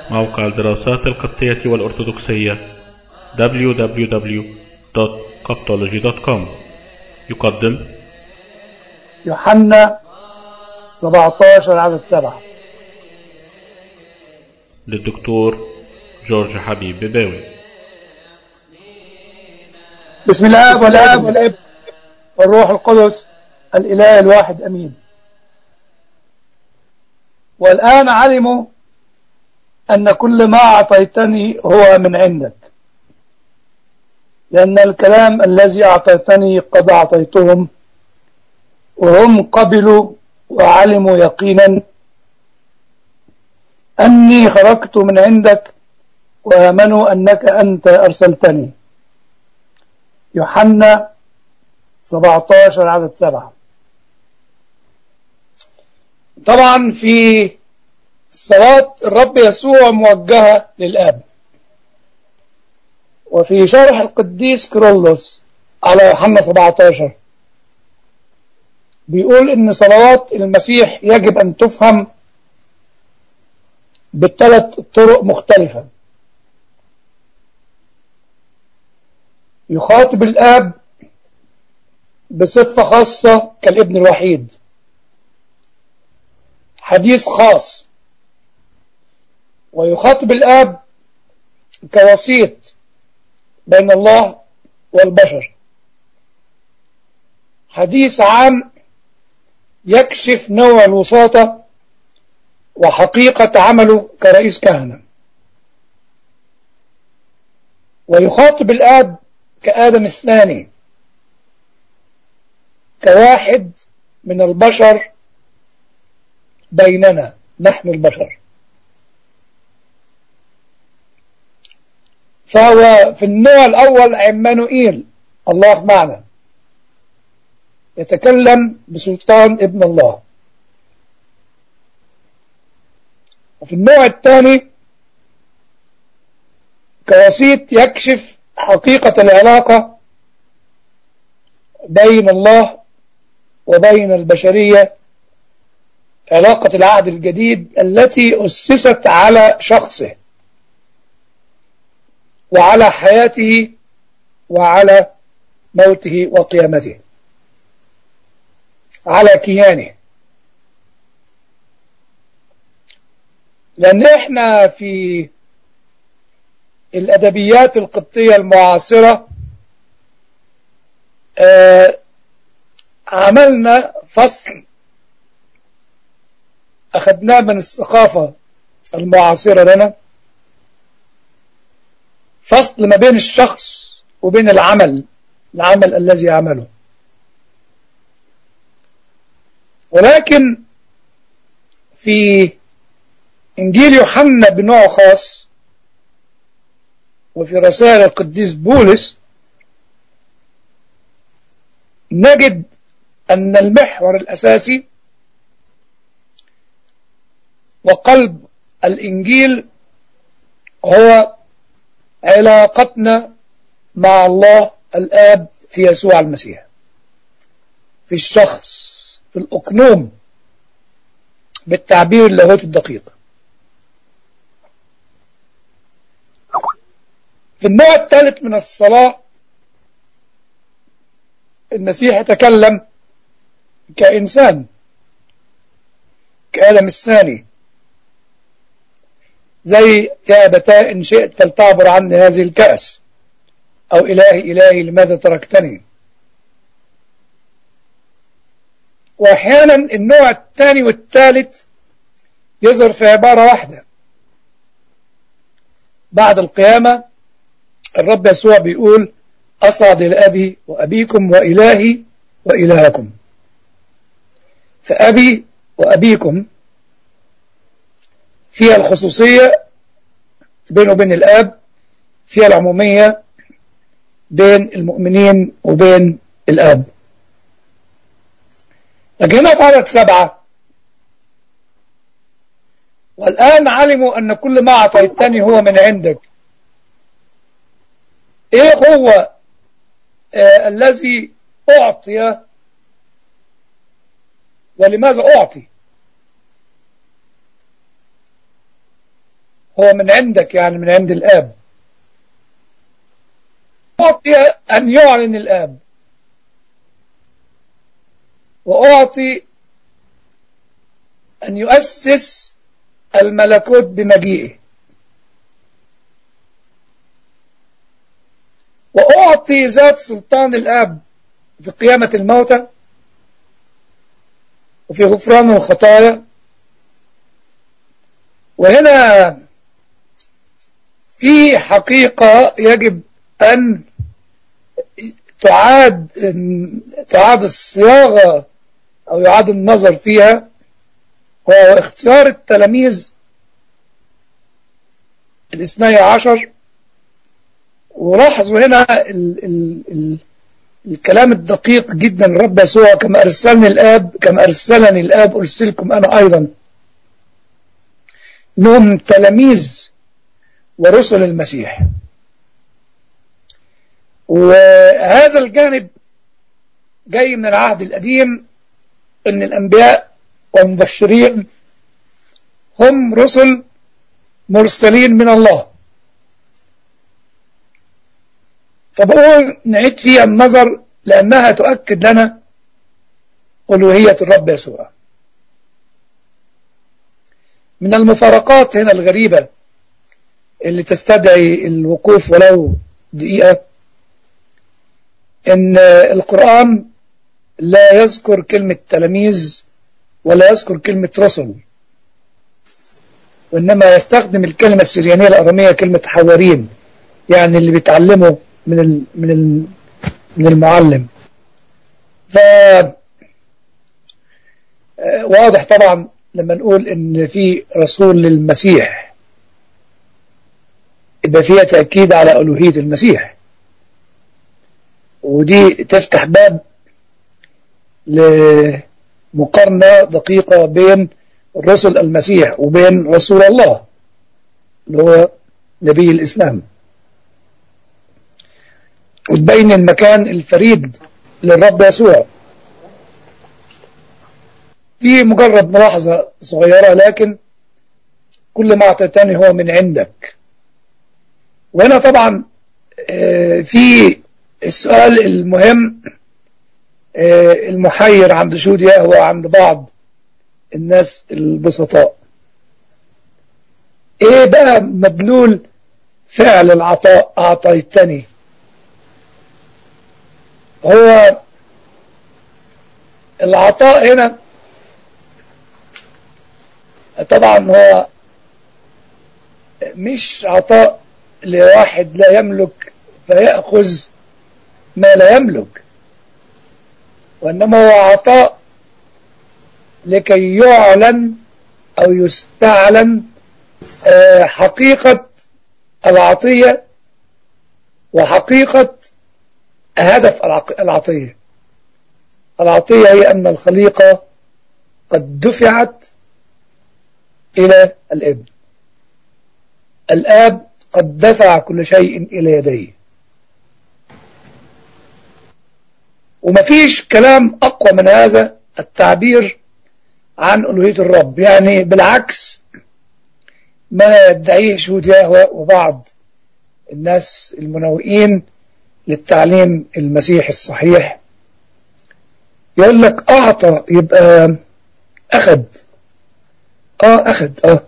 موقع الدراسات القبطية والأرثوذكسية www.coptology.com يقدم يوحنا 17 عدد 7 للدكتور جورج حبيب بباوي بسم الله والاب والاب والروح القدس الاله الواحد امين والان علموا ان كل ما اعطيتني هو من عندك لان الكلام الذي اعطيتني قد اعطيتهم وهم قبلوا وعلموا يقينا اني خرجت من عندك وامنوا انك انت ارسلتني يوحنا 17 عدد 7 طبعا في صلاة الرب يسوع موجهة للآب وفي شرح القديس كيرلس على يوحنا 17 بيقول إن صلوات المسيح يجب أن تفهم بثلاث طرق مختلفة يخاطب الآب بصفة خاصة كالابن الوحيد حديث خاص ويخاطب الآب كوسيط بين الله والبشر حديث عام يكشف نوع الوساطة وحقيقة عمله كرئيس كهنة ويخاطب الآب كآدم الثاني كواحد من البشر بيننا نحن البشر فهو في النوع الأول عمانوئيل الله معنا يتكلم بسلطان ابن الله وفي النوع الثاني كوسيط يكشف حقيقة العلاقة بين الله وبين البشرية علاقة العهد الجديد التي أسست على شخصه وعلى حياته وعلى موته وقيامته على كيانه لأن احنا في الأدبيات القبطية المعاصرة آه عملنا فصل أخذناه من الثقافة المعاصرة لنا فصل ما بين الشخص وبين العمل العمل الذي يعمله ولكن في إنجيل يوحنا بنوع خاص وفي رسائل القديس بولس نجد أن المحور الأساسي وقلب الإنجيل هو علاقتنا مع الله الآب في يسوع المسيح في الشخص في الأقنوم بالتعبير اللاهوتي الدقيق في النوع الثالث من الصلاة المسيح يتكلم كإنسان كآدم الثاني زي يا أبتاء إن شئت فلتعبر عني هذه الكأس أو إلهي إلهي لماذا تركتني وأحيانا النوع الثاني والثالث يظهر في عبارة واحدة بعد القيامة الرب يسوع بيقول أصعد إلى أبي وأبيكم وإلهي وإلهكم فأبي وأبيكم فيها الخصوصية بينه وبين الآب فيها العمومية بين المؤمنين وبين الآب لكن هنا في عدد سبعة والآن علموا أن كل ما أعطيتني هو من عندك إيه هو آه الذي أعطي ولماذا أعطي هو من عندك يعني من عند الآب أعطي أن يعلن الآب وأعطي أن يؤسس الملكوت بمجيئه وأعطي ذات سلطان الآب في قيامة الموتى وفي غفران الخطايا وهنا في حقيقة يجب أن تعاد تعاد الصياغة أو يعاد النظر فيها هو اختيار التلاميذ الاثني عشر ولاحظوا هنا ال ال ال الكلام الدقيق جدا رب يسوع كما أرسلني الآب كما أرسلني الآب أرسلكم أنا أيضا إنهم تلاميذ ورسل المسيح وهذا الجانب جاي من العهد القديم ان الانبياء والمبشرين هم رسل مرسلين من الله فبقول نعيد فيها النظر لانها تؤكد لنا الوهية الرب يسوع من المفارقات هنا الغريبة اللي تستدعي الوقوف ولو دقيقة ان القرآن لا يذكر كلمة تلاميذ ولا يذكر كلمة رسل وإنما يستخدم الكلمة السريانية الأرامية كلمة حوارين يعني اللي بيتعلموا من ال من ال من المعلم ف واضح طبعا لما نقول ان في رسول للمسيح يبقى فيها تأكيد على ألوهية المسيح ودي تفتح باب لمقارنة دقيقة بين الرسل المسيح وبين رسول الله اللي هو نبي الإسلام وتبين المكان الفريد للرب يسوع في مجرد ملاحظة صغيرة لكن كل ما أعطيتني هو من عندك وهنا طبعا في السؤال المهم المحير عند شوديا هو عند بعض الناس البسطاء ايه بقى مدلول فعل العطاء اعطيتني هو العطاء هنا طبعا هو مش عطاء لواحد لا يملك فيأخذ ما لا يملك وإنما هو عطاء لكي يعلن أو يستعلن حقيقة العطية وحقيقة هدف العطية العطية هي أن الخليقة قد دفعت إلى الابن الآب قد دفع كل شيء إلى يديه ومفيش كلام أقوى من هذا التعبير عن ألوهية الرب يعني بالعكس ما يدعيه شهود يهوى وبعض الناس المنوئين للتعليم المسيحي الصحيح يقول لك أعطى يبقى أخد آه أخد آه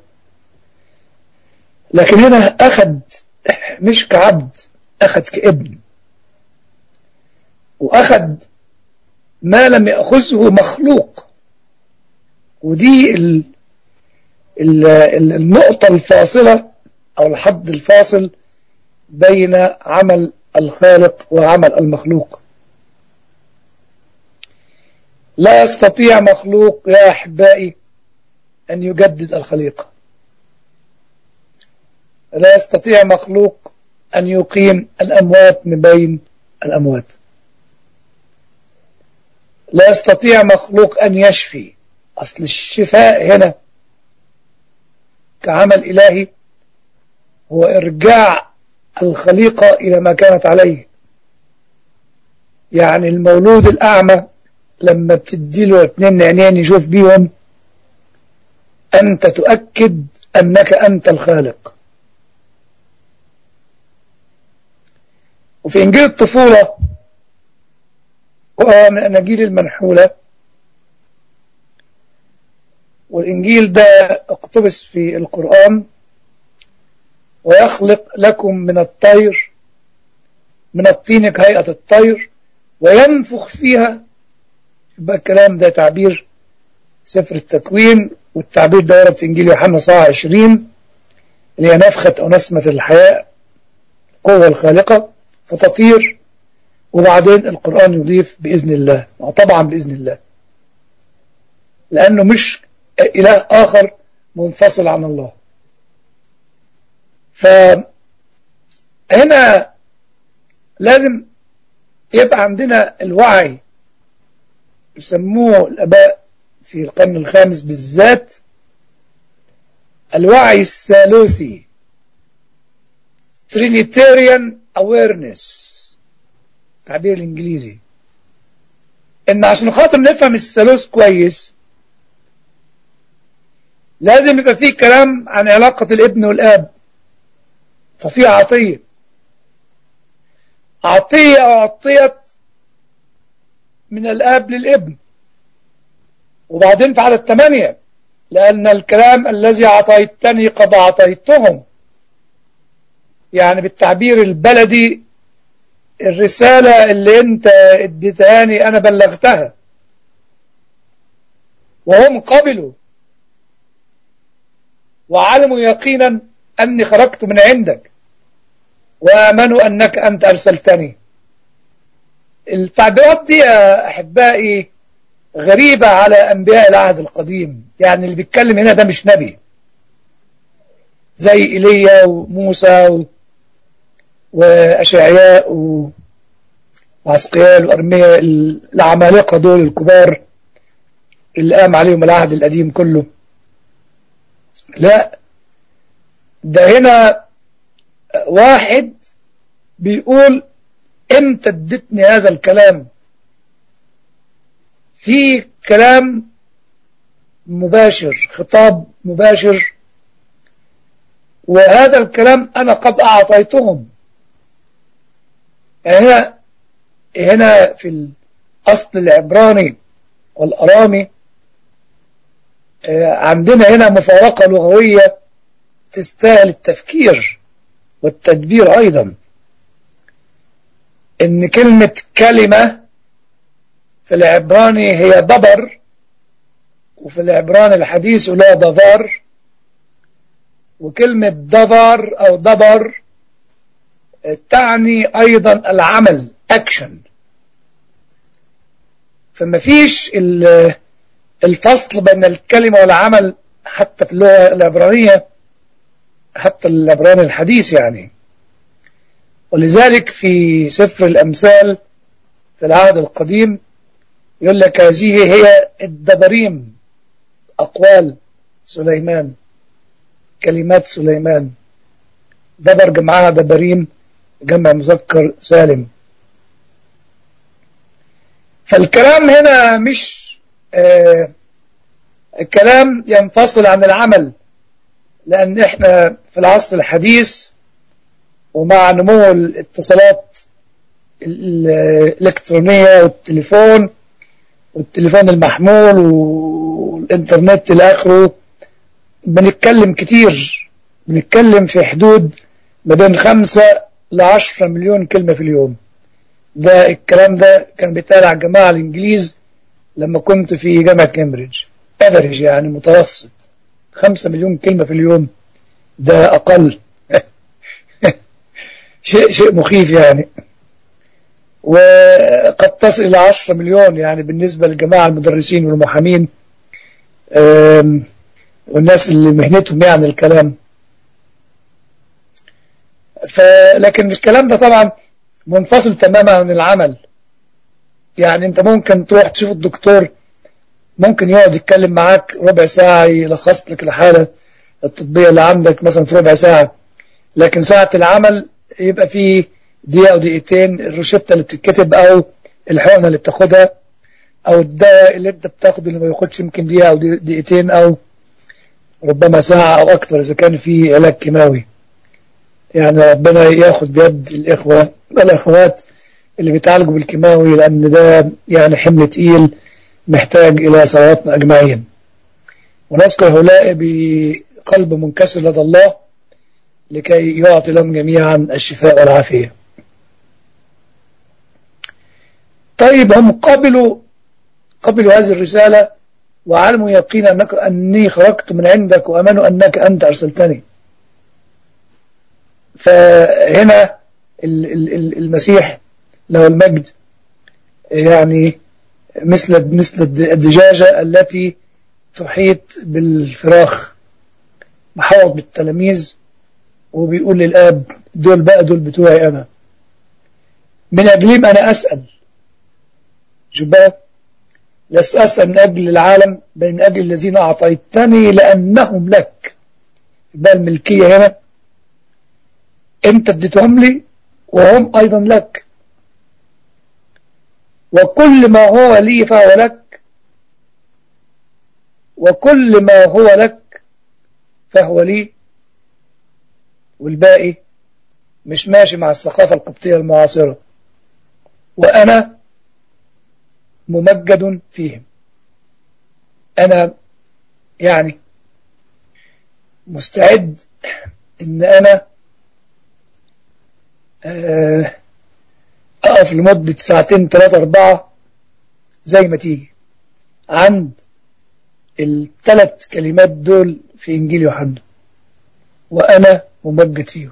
لكن هنا أخد مش كعبد أخد كابن وأخد ما لم يأخذه مخلوق ودي ال ال ال النقطة الفاصلة أو الحد الفاصل بين عمل الخالق وعمل المخلوق لا يستطيع مخلوق يا أحبائي أن يجدد الخليقة لا يستطيع مخلوق أن يقيم الأموات من بين الأموات لا يستطيع مخلوق أن يشفي أصل الشفاء هنا كعمل إلهي هو إرجاع الخليقة إلى ما كانت عليه يعني المولود الأعمى لما بتديله اتنين عينين يشوف بيهم أنت تؤكد أنك أنت الخالق وفي إنجيل الطفولة وأناجيل المنحولة والإنجيل ده اقتبس في القرآن ويخلق لكم من الطير من الطين كهيئة الطير وينفخ فيها يبقى الكلام ده تعبير سفر التكوين والتعبير ده ورد في إنجيل يوحنا صاع 20 اللي هي نفخة أو نسمة الحياة القوة الخالقة فتطير وبعدين القرآن يضيف بإذن الله طبعا بإذن الله لأنه مش إله آخر منفصل عن الله فهنا لازم يبقى عندنا الوعي يسموه الآباء في القرن الخامس بالذات الوعي الثالوثي Trinitarian awareness التعبير الإنجليزي إن عشان خاطر نفهم الثالوث كويس لازم يبقى فيه كلام عن علاقة الابن والآب ففي عطية عطية أعطيت من الآب للابن وبعدين في عدد ثمانية لأن الكلام الذي أعطيتني قد أعطيتهم يعني بالتعبير البلدي الرسالة اللي انت اديتهاني انا بلغتها وهم قبلوا وعلموا يقينا اني خرجت من عندك وامنوا انك انت ارسلتني التعبيرات دي يا احبائي غريبة على انبياء العهد القديم يعني اللي بيتكلم هنا ده مش نبي زي ايليا وموسى و... واشعياء و... وعسقيال وأرمية العمالقة دول الكبار اللي قام عليهم العهد القديم كله لا ده هنا واحد بيقول امتى ادتني هذا الكلام في كلام مباشر خطاب مباشر وهذا الكلام أنا قد أعطيتهم يعني هنا هنا في الأصل العبراني والأرامي عندنا هنا مفارقة لغوية تستاهل التفكير والتدبير أيضا إن كلمة كلمة في العبراني هي دبر وفي العبراني الحديث لا دبر وكلمة دبر أو دبر تعني أيضا العمل أكشن فما فيش الفصل بين الكلمة والعمل حتى في اللغة العبرانية حتى العبراني الحديث يعني ولذلك في سفر الأمثال في العهد القديم يقول لك هذه هي الدبريم أقوال سليمان كلمات سليمان دبر جمعها دبريم جمع مذكر سالم فالكلام هنا مش آه الكلام ينفصل عن العمل لأن احنا في العصر الحديث ومع نمو الاتصالات الإلكترونية والتليفون والتليفون المحمول والإنترنت إلى آخره بنتكلم كتير بنتكلم في حدود ما بين خمسة لعشرة مليون كلمة في اليوم ده الكلام ده كان بيتقال على الجماعة الإنجليز لما كنت في جامعة كامبريدج افريج يعني متوسط خمسة مليون كلمة في اليوم ده أقل شيء شيء مخيف يعني وقد تصل إلى عشرة مليون يعني بالنسبة للجماعة المدرسين والمحامين والناس اللي مهنتهم يعني الكلام فلكن الكلام ده طبعا منفصل تماما عن العمل يعني انت ممكن تروح تشوف الدكتور ممكن يقعد يتكلم معاك ربع ساعة يلخص لك الحالة الطبية اللي عندك مثلا في ربع ساعة لكن ساعة العمل يبقى فيه دقيقة أو دقيقتين الروشتة اللي بتتكتب أو الحقنة اللي بتاخدها أو الدواء اللي أنت بتاخده اللي ما ياخدش يمكن دقيقة أو دقيقتين أو ربما ساعة أو أكثر إذا كان في علاج كيماوي يعني ربنا ياخد بيد الإخوة الأخوات اللي بيتعالجوا بالكيماوي لأن ده يعني حمل تقيل محتاج إلى صلواتنا أجمعين ونذكر هؤلاء بقلب منكسر لدى الله لكي يعطي لهم جميعا الشفاء والعافية طيب هم قبلوا قبلوا هذه الرسالة وعلموا يقينا أنك أني خرجت من عندك وأمنوا أنك أنت أرسلتني فهنا المسيح له المجد يعني مثل مثل الدجاجة التي تحيط بالفراخ محوط بالتلاميذ وبيقول للآب دول بقى دول بتوعي أنا من أجلهم أنا أسأل شوف بقى لست أسأل من أجل العالم بل من أجل الذين أعطيتني لأنهم لك بقى الملكية هنا أنت اديتهم لي وهم أيضا لك وكل ما هو لي فهو لك وكل ما هو لك فهو لي والباقي مش ماشي مع الثقافة القبطية المعاصرة وأنا ممجد فيهم أنا يعني مستعد إن أنا أقف لمدة ساعتين ثلاثة أربعة زي ما تيجي عند الثلاث كلمات دول في إنجيل يوحنا وأنا ممجد فيهم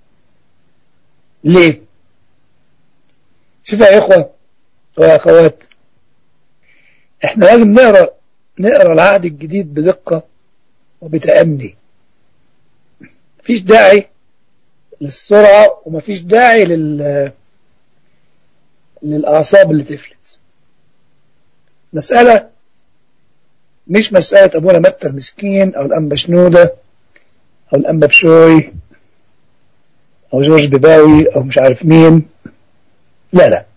ليه شوف يا إخوة ويا أخوات إحنا لازم نقرأ نقرأ العهد الجديد بدقة وبتأني مفيش داعي للسرعة ومفيش داعي لل للأعصاب اللي تفلت مسألة مش مسألة أبونا متى المسكين أو الأنبا شنودة أو الأنبا بشوي أو جورج بباوي أو مش عارف مين لا لا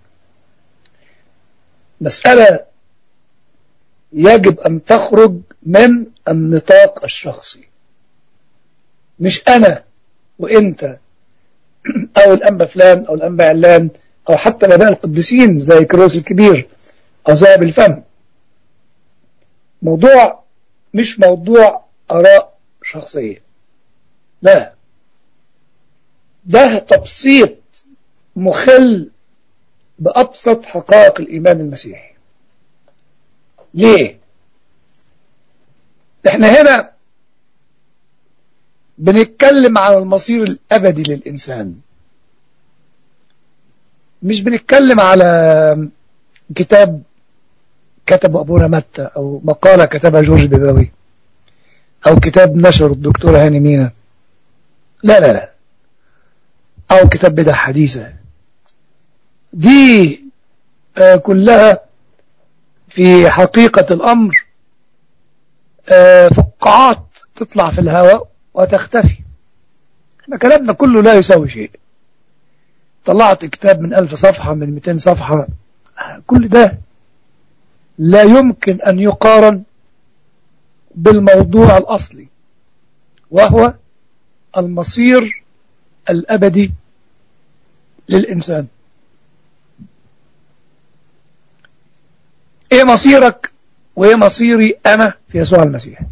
مسألة يجب أن تخرج من النطاق الشخصي مش أنا وإنت أو الأنبا فلان أو الأنبا علان أو حتى الآباء القديسين زي كروس الكبير أو ذهب الفم موضوع مش موضوع آراء شخصية لا ده تبسيط مخل بأبسط حقائق الإيمان المسيحي ليه احنا هنا بنتكلم عن المصير الأبدي للإنسان مش بنتكلم على كتاب كتبه أبونا متى أو مقالة كتبها جورج بيباوي أو كتاب نشر الدكتورة هاني مينا لا لا لا أو كتاب بدع حديثة دي آه كلها في حقيقة الأمر آه فقاعات تطلع في الهواء وتختفي احنا كلامنا كله لا يساوي شيء طلعت كتاب من ألف صفحة من 200 صفحة كل ده لا يمكن أن يقارن بالموضوع الأصلي وهو المصير الأبدي للإنسان إيه مصيرك وإيه مصيري أنا في يسوع المسيح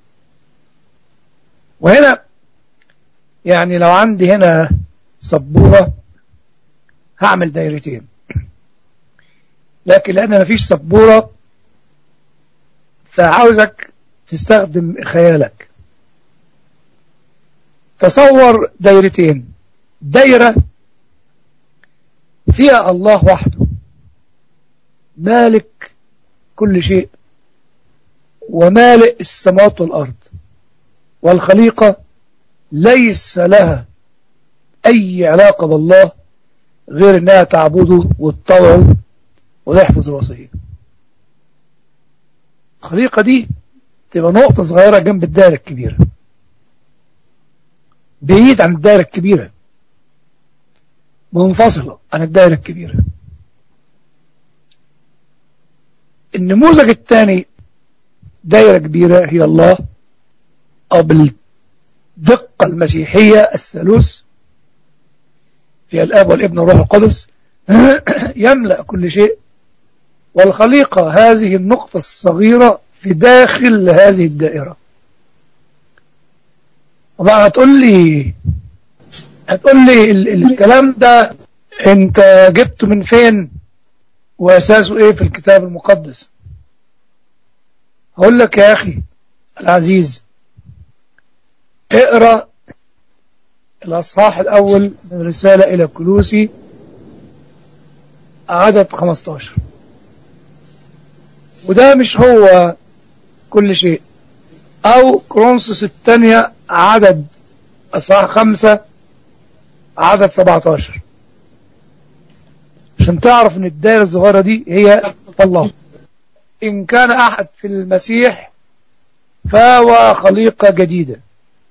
وهنا يعني لو عندي هنا سبورة هعمل دايرتين لكن لأن مفيش سبورة فعاوزك تستخدم خيالك تصور دايرتين دايرة فيها الله وحده مالك كل شيء ومالئ السماوات والأرض والخليقة ليس لها أي علاقة بالله غير أنها تعبده وتطوعه وتحفظ الوصية الخليقة دي تبقى نقطة صغيرة جنب الدائرة الكبيرة بعيد عن الدائرة الكبيرة منفصلة عن الدائرة الكبيرة النموذج الثاني دائرة كبيرة هي الله أو بالدقة المسيحية الثالوث في الآب والابن والروح القدس يملأ كل شيء والخليقة هذه النقطة الصغيرة في داخل هذه الدائرة طبعا هتقول لي هتقول لي ال- ال- الكلام ده انت جبته من فين واساسه ايه في الكتاب المقدس هقول لك يا اخي العزيز اقرا الاصحاح الاول من رساله الى كلوسي عدد 15 وده مش هو كل شيء او كرونسوس الثانية عدد اصحاح خمسة عدد 17 عشان تعرف ان الدائرة الصغيرة دي هي الله ان كان احد في المسيح فهو خليقة جديدة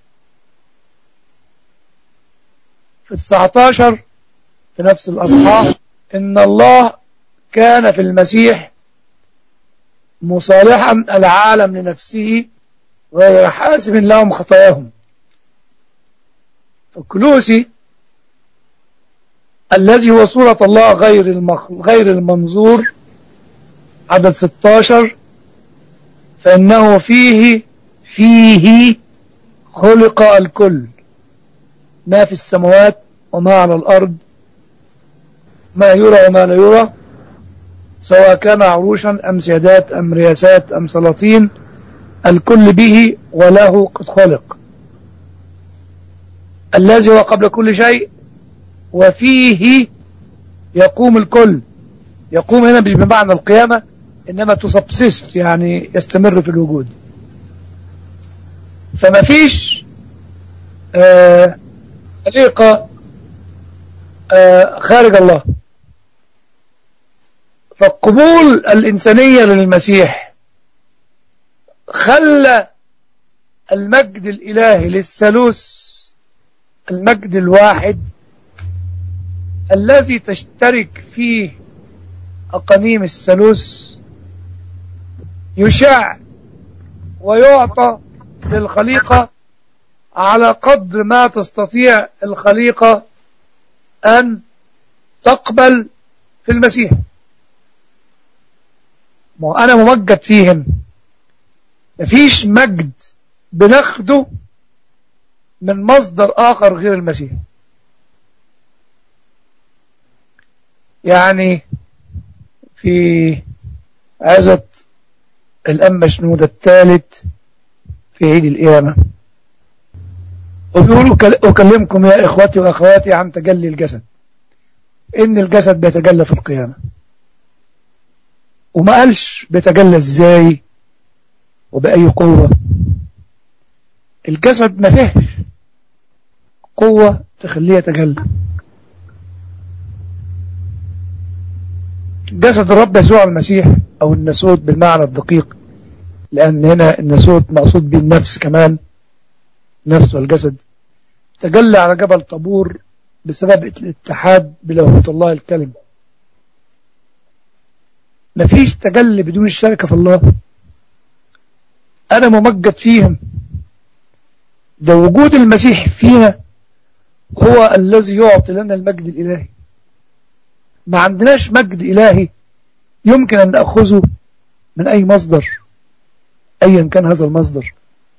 في 19 في نفس الاصحاح ان الله كان في المسيح مصالحا العالم لنفسه غير حاسب لهم خطاياهم فكلوسي الذي هو صورة الله غير المخ... غير المنظور عدد 16 فإنه فيه فيه خلق الكل ما في السماوات وما على الأرض ما يرى وما لا يرى سواء كان عروشا أم سيادات أم رياسات أم سلاطين الكل به وله قد خلق الذي هو قبل كل شيء وفيه يقوم الكل يقوم هنا مش بمعنى القيامة إنما تسبسست يعني يستمر في الوجود فما فيش آه خليقة آه خارج الله فالقبول الإنسانية للمسيح خلى المجد الإلهي للثالوث المجد الواحد الذي تشترك فيه أقانيم الثالوث يشاع ويعطى للخليقة على قدر ما تستطيع الخليقة أن تقبل في المسيح ما أنا ممجد فيهم مفيش مجد بناخده من مصدر آخر غير المسيح يعني في عزة الأم مشنود الثالث في عيد القيامة وبيقولوا أكلمكم يا إخوتي وأخواتي عن تجلي الجسد إن الجسد بيتجلى في القيامة وما قالش بيتجلى إزاي وبأي قوة الجسد ما فيهش قوة تخليه يتجلى جسد الرب يسوع المسيح أو الناسوت بالمعنى الدقيق لأن هنا الناسوت مقصود به النفس كمان نفس والجسد تجلى على جبل طابور بسبب الاتحاد بلاهوت الله الكلمة مفيش تجلي بدون الشركة في الله أنا ممجد فيهم ده وجود المسيح فينا هو الذي يعطي لنا المجد الإلهي ما عندناش مجد إلهي يمكن أن نأخذه من أي مصدر أيا كان هذا المصدر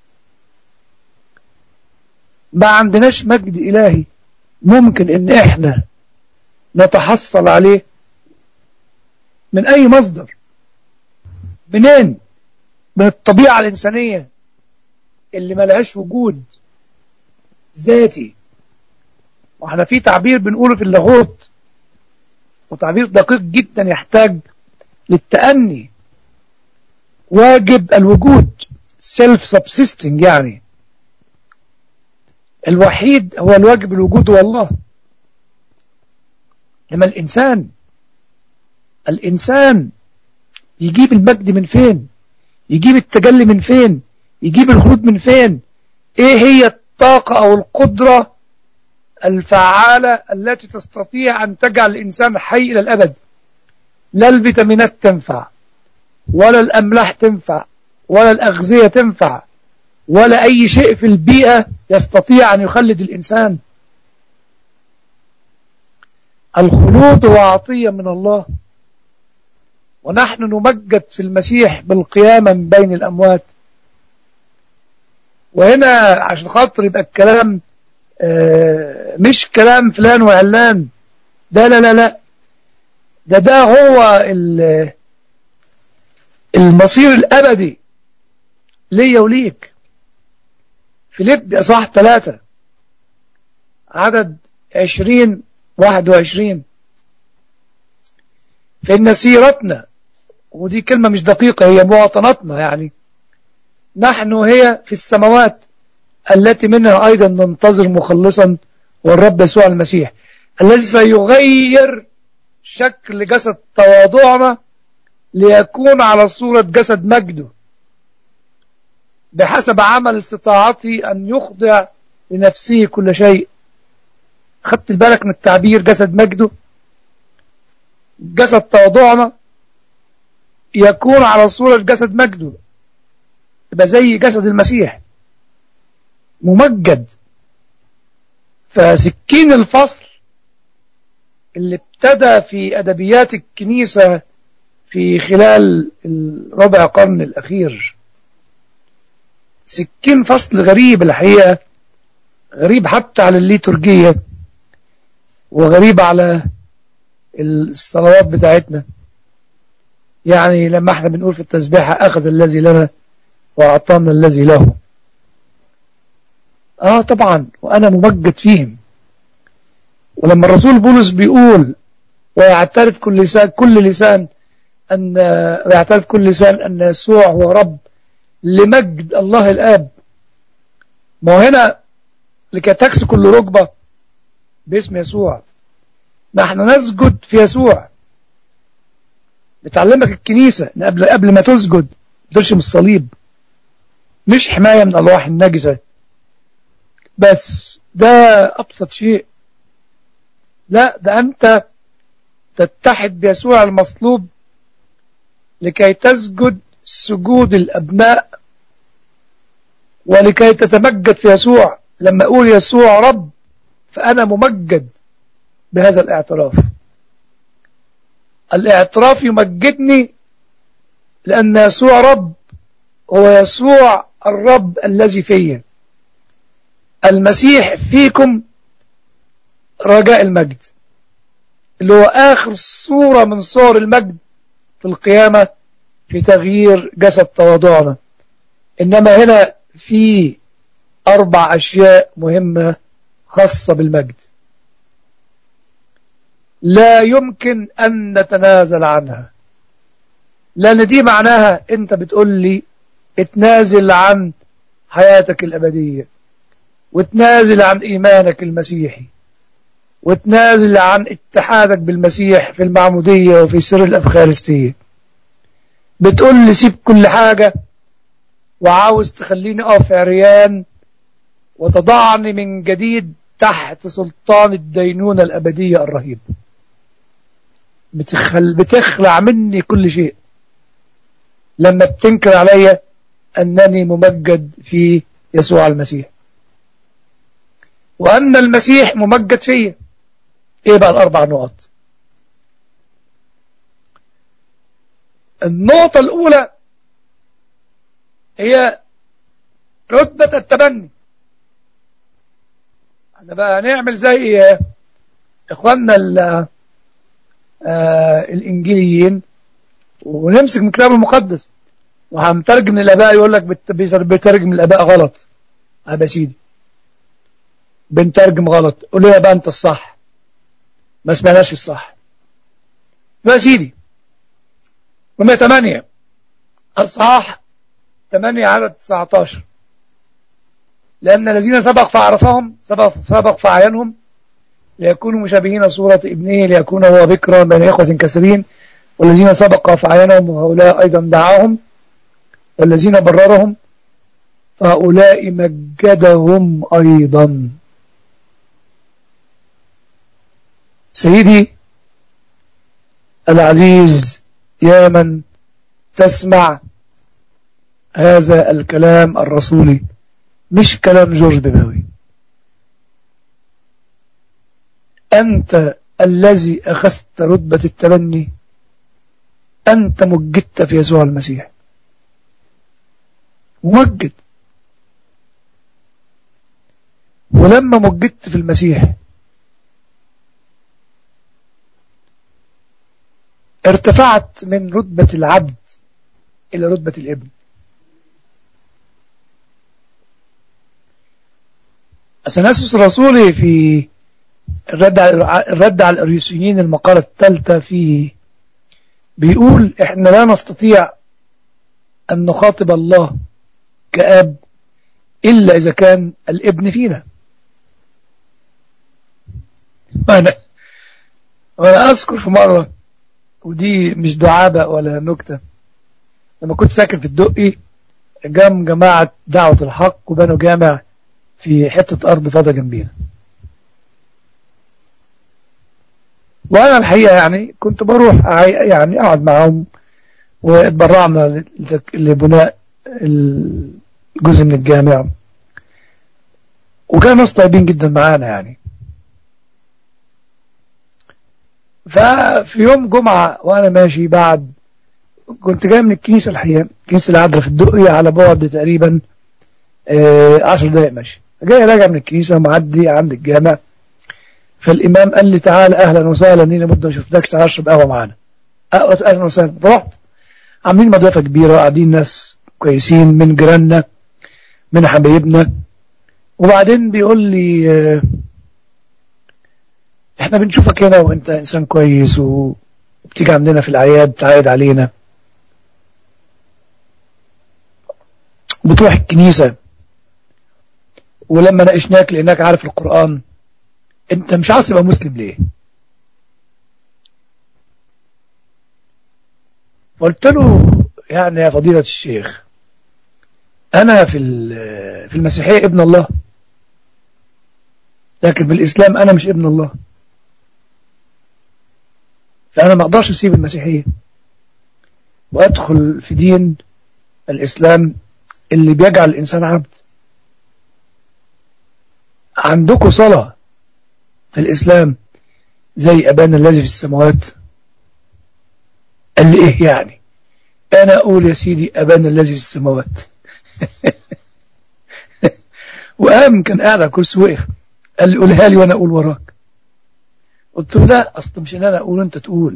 ما عندناش مجد إلهي ممكن أن إحنا نتحصل عليه من أي مصدر منين من الطبيعة الإنسانية اللي ملهاش وجود ذاتي واحنا في تعبير بنقوله في اللاهوت وتعبير دقيق جدا يحتاج للتأني واجب الوجود self subsisting يعني الوحيد هو الواجب الوجود هو الله لما الإنسان الإنسان يجيب المجد من فين يجيب التجلي من فين يجيب الخلود من فين ايه هي الطاقة او القدرة الفعالة التي تستطيع ان تجعل الانسان حي الى الابد لا الفيتامينات تنفع ولا الاملاح تنفع ولا الاغذية تنفع ولا اي شيء في البيئة يستطيع ان يخلد الانسان الخلود هو عطية من الله ونحن نمجد في المسيح بالقيامة من بين الأموات وهنا عشان خاطر يبقى الكلام آه، مش كلام فلان وعلان ده لا لا لا ده ده هو ال- المصير الأبدي ليا وليك فيليب أصح ثلاثة عدد عشرين واحد وعشرين فإن سيرتنا ودي كلمة مش دقيقة هي مواطنتنا يعني نحن هي في السماوات التي منها أيضا ننتظر مخلصا والرب يسوع المسيح الذي سيغير شكل جسد تواضعنا ليكون على صورة جسد مجده بحسب عمل استطاعته أن يخضع لنفسه كل شيء خدت بالك من التعبير جسد مجده جسد تواضعنا يكون على صورة جسد مجده يبقى زي جسد المسيح ممجد فسكين الفصل اللي ابتدى في أدبيات الكنيسة في خلال الربع قرن الأخير سكين فصل غريب الحقيقة غريب حتى على الليتورجية وغريب على الصلوات بتاعتنا يعني لما احنا بنقول في التسبيحة أخذ الذي لنا وأعطانا الذي له آه طبعا وأنا ممجد فيهم ولما الرسول بولس بيقول ويعترف كل لسان كل لسان أن ويعترف كل لسان أن يسوع هو رب لمجد الله الآب ما هو هنا لكي تكس كل ركبة باسم يسوع نحن نسجد في يسوع بتعلمك الكنيسة ان قبل قبل ما تسجد ترشم الصليب مش حماية من الأرواح النجسة بس ده أبسط شيء لا ده أنت تتحد بيسوع المصلوب لكي تسجد سجود الأبناء ولكي تتمجد في يسوع لما أقول يسوع رب فأنا ممجد بهذا الاعتراف الاعتراف يمجدني لأن يسوع رب هو يسوع الرب الذي فيه المسيح فيكم رجاء المجد اللي هو آخر صورة من صور المجد في القيامة في تغيير جسد تواضعنا إنما هنا في أربع أشياء مهمة خاصة بالمجد لا يمكن أن نتنازل عنها لأن دي معناها أنت بتقول لي اتنازل عن حياتك الأبدية وتنازل عن إيمانك المسيحي وتنازل عن اتحادك بالمسيح في المعمودية وفي سر الأفخارستية بتقول لي سيب كل حاجة وعاوز تخليني أقف عريان وتضعني من جديد تحت سلطان الدينونة الأبدية الرهيب بتخل بتخلع مني كل شيء لما بتنكر عليا أنني ممجد في يسوع المسيح وأن المسيح ممجد فيا إيه بقى الأربع نقط النقطة الأولى هي رتبة التبني احنا بقى نعمل زي اخواننا الانجيليين ونمسك من الكتاب المقدس وهنترجم من الاباء يقول لك بترجم من الاباء غلط ابا سيدي بنترجم غلط قول لي بقى انت الصح ما سمعناش الصح يا سيدي رمية 8 اصحاح 8 عدد 19 لأن الذين سبق فعرفهم سبق, سبق فعينهم ليكونوا مشابهين صورة ابنه ليكون هو بكرا بين إخوة كثيرين والذين سبق فعينهم وهؤلاء أيضا دعاهم والذين بررهم فهؤلاء مجدهم أيضا سيدي العزيز يا من تسمع هذا الكلام الرسولي مش كلام جورج بباوي أنت الذي أخذت رتبة التبني أنت مجدت في يسوع المسيح ممجد ولما مجدت في المسيح ارتفعت من رتبة العبد إلى رتبة الابن أثناسوس الرسولي في الرد على الرد على الأريوسيين المقالة الثالثة فيه بيقول إحنا لا نستطيع أن نخاطب الله كأب إلا إذا كان الابن فينا وأنا وأنا أذكر في مرة ودي مش دعابة ولا نكتة لما كنت ساكن في الدقي جام جماعة دعوة الحق وبنوا جامع في حتة أرض فاضية جنبينا وأنا الحقيقة يعني كنت بروح يعني أقعد معهم واتبرعنا لبناء الجزء من الجامع وكانوا ناس طيبين جدا معانا يعني ففي يوم جمعة وأنا ماشي بعد كنت جاي من الكنيسة الحقيقة كنيسة العذراء في الدقية على بعد تقريبا عشر دقايق ماشي جاي راجع من الكنيسة معدي عند الجامع فالإمام قال لي تعال أهلا وسهلا لينا مدة ما شفتكش تعال اشرب قهوة معانا أهلا وسهلا رحت عاملين مضيفة كبيرة قاعدين ناس كويسين من جيراننا من حبايبنا وبعدين بيقول لي احنا بنشوفك هنا وانت انسان كويس وبتيجي عندنا في الاعياد تعايد علينا وبتروح الكنيسة ولما ناقشناك لانك عارف القرآن انت مش عاوز تبقى مسلم ليه قلت له يعني يا فضيلة الشيخ انا في في المسيحية ابن الله لكن في الاسلام انا مش ابن الله فأنا ما أقدرش أسيب المسيحية وأدخل في دين الإسلام اللي بيجعل الإنسان عبد عندكم صلاة في الإسلام زي أبانا الذي في السماوات قال لي إيه يعني أنا أقول يا سيدي أبانا الذي في السماوات وقام كان قاعد على كرسي وقف قال لي قولها لي وأنا أقول وراك قلت له لا أصل مش إن أنا أقول أنت تقول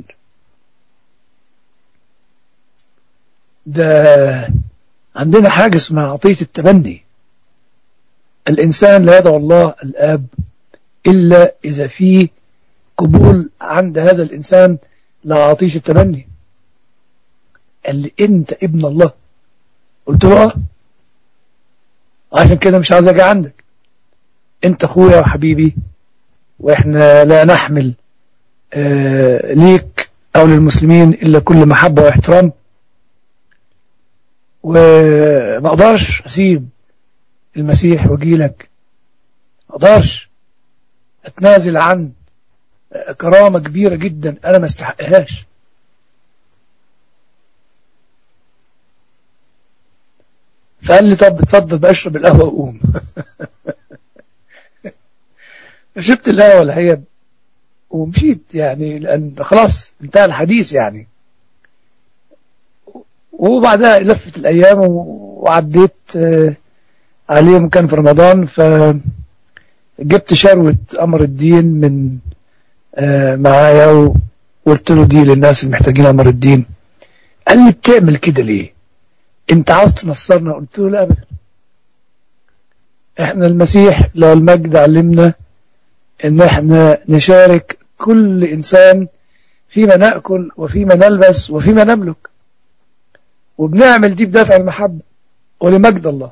ده عندنا حاجة اسمها عطية التبني الإنسان لا يدعو الله الآب إلا إذا فيه قبول عند هذا الإنسان لعطية التبني قال لي أنت ابن الله قلت له آه عشان كده مش عايز أجي عندك أنت أخويا وحبيبي وإحنا لا نحمل آه ليك أو للمسلمين إلا كل محبة واحترام وما أقدرش أسيب المسيح وجيلك ما أقدرش أتنازل عن كرامة كبيرة جدا أنا ما استحقهاش فقال لي طب اتفضل بأشرب القهوة وقوم شربت القهوة الحقيقة ومشيت يعني لأن خلاص انتهى الحديث يعني وبعدها لفت الأيام وعديت عليهم كان في رمضان فجبت شروة أمر الدين من معايا وقلت له دي للناس المحتاجين أمر الدين قال لي بتعمل كده ليه انت عاوز تنصرنا قلت له لا أبدا احنا المسيح لو المجد علمنا ان احنا نشارك كل انسان فيما نأكل وفيما نلبس وفيما نملك وبنعمل دي بدافع المحبة ولمجد الله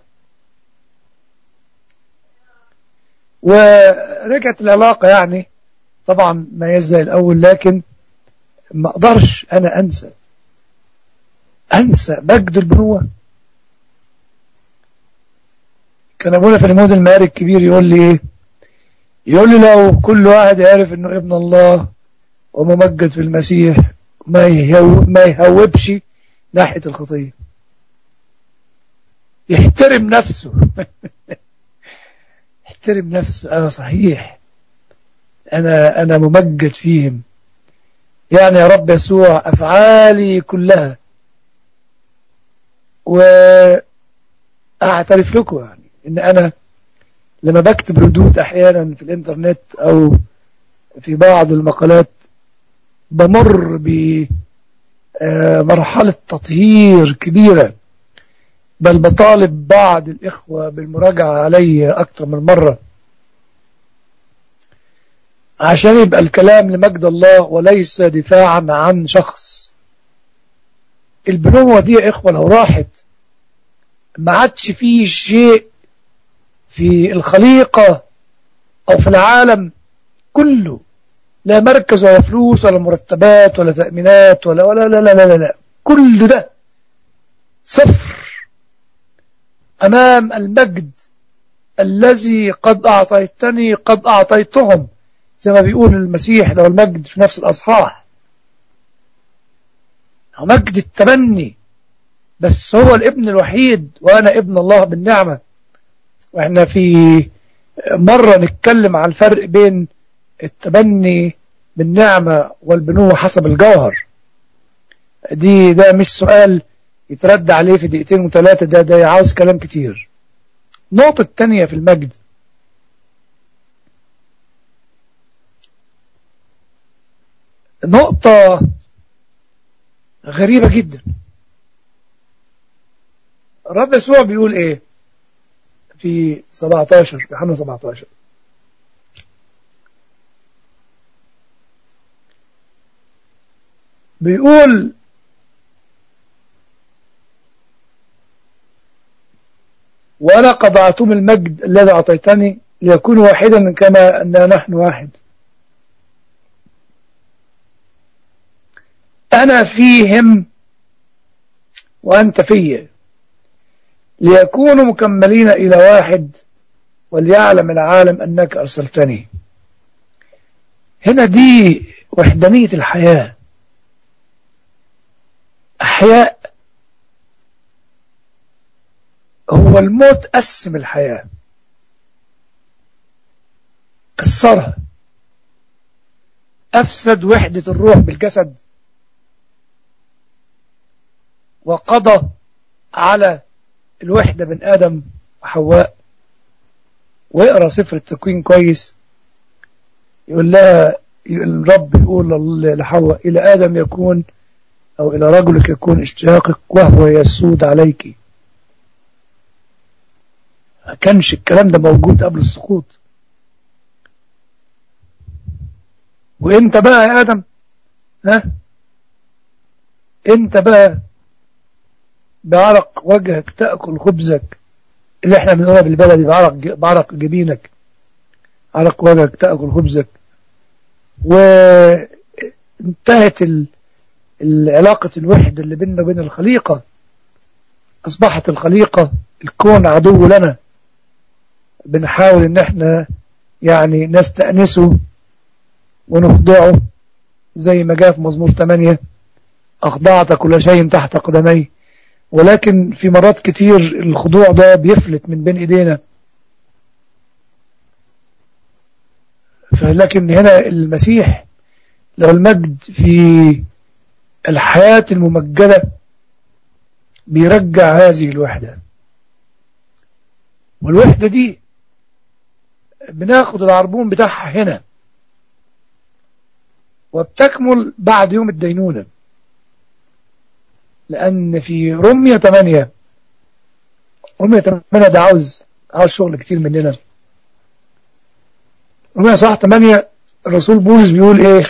ورجعت العلاقة يعني طبعا ما يزي الأول لكن ما أقدرش أنا أنسى أنسى مجد البنوة كان أبونا في المود الماري الكبير يقول لي إيه يقول لي لو كل واحد يعرف إنه ابن الله وممجد في المسيح ما يهو ما يهوبش ناحية الخطية يحترم نفسه يحترم نفسه اه صحيح أنا, أنا ممجد فيهم يعني يا رب يسوع أفعالي كلها وأعترف لكم يعني إن أنا لما بكتب ردود أحيانا في الإنترنت أو في بعض المقالات بمر بمرحلة تطهير كبيرة بل بطالب بعض الإخوة بالمراجعة علي أكثر من مرة عشان يبقى الكلام لمجد الله وليس دفاعا عن شخص البنوة دي يا إخوة لو راحت ما عادش فيه شيء في الخليقة أو في العالم كله لا مركز ولا فلوس ولا مرتبات ولا تأمينات ولا ولا لا لا لا لا, لا. كل ده صفر أمام المجد الذي قد أعطيتني قد أعطيتهم زي ما بيقول المسيح لو المجد في نفس الأصحاح هو مجد التبني بس هو الابن الوحيد وأنا ابن الله بالنعمة وإحنا في مرة نتكلم عن الفرق بين التبني بالنعمة والبنوة حسب الجوهر دي ده مش سؤال يترد عليه في دقيقتين وثلاثة ده ده عاوز كلام كتير النقطة الثانية في المجد نقطة غريبة جدا الرب يسوع بيقول ايه في 17 يوحنا 17 بيقول وأنا قد أعطم المجد الذي أعطيتني ليكون واحدا كما أننا نحن واحد أنا فيهم وأنت في ليكونوا مكملين إلى واحد وليعلم العالم أنك أرسلتني هنا دي وحدانية الحياة أحياء هو الموت قسم الحياة كسرها أفسد وحدة الروح بالجسد وقضى على الوحدة بين آدم وحواء واقرأ سفر التكوين كويس يقول لها الرب يقول لحواء إلى آدم يكون أو إلى رجلك يكون اشتياقك وهو يسود عليك ما كانش الكلام ده موجود قبل السقوط وانت بقى يا آدم ها انت بقى بعرق وجهك تأكل خبزك اللي احنا بنقولها بالبلدي بعرق بعرق جبينك عرق وجهك تأكل خبزك وانتهت ال... العلاقة الوحدة اللي بيننا وبين الخليقة أصبحت الخليقة الكون عدو لنا بنحاول ان احنا يعني نستأنسه ونخضعه زي ما جاء في مزمور 8 أخضعت كل شيء تحت قدمي ولكن في مرات كتير الخضوع ده بيفلت من بين ايدينا فلكن هنا المسيح له المجد في الحياة الممجدة بيرجع هذه الوحدة والوحدة دي بناخد العربون بتاعها هنا وبتكمل بعد يوم الدينونة لأن في رمية 8 رمية 8 ده عاوز عاوز شغل كتير مننا رمية صح 8 الرسول بولس بيقول ايه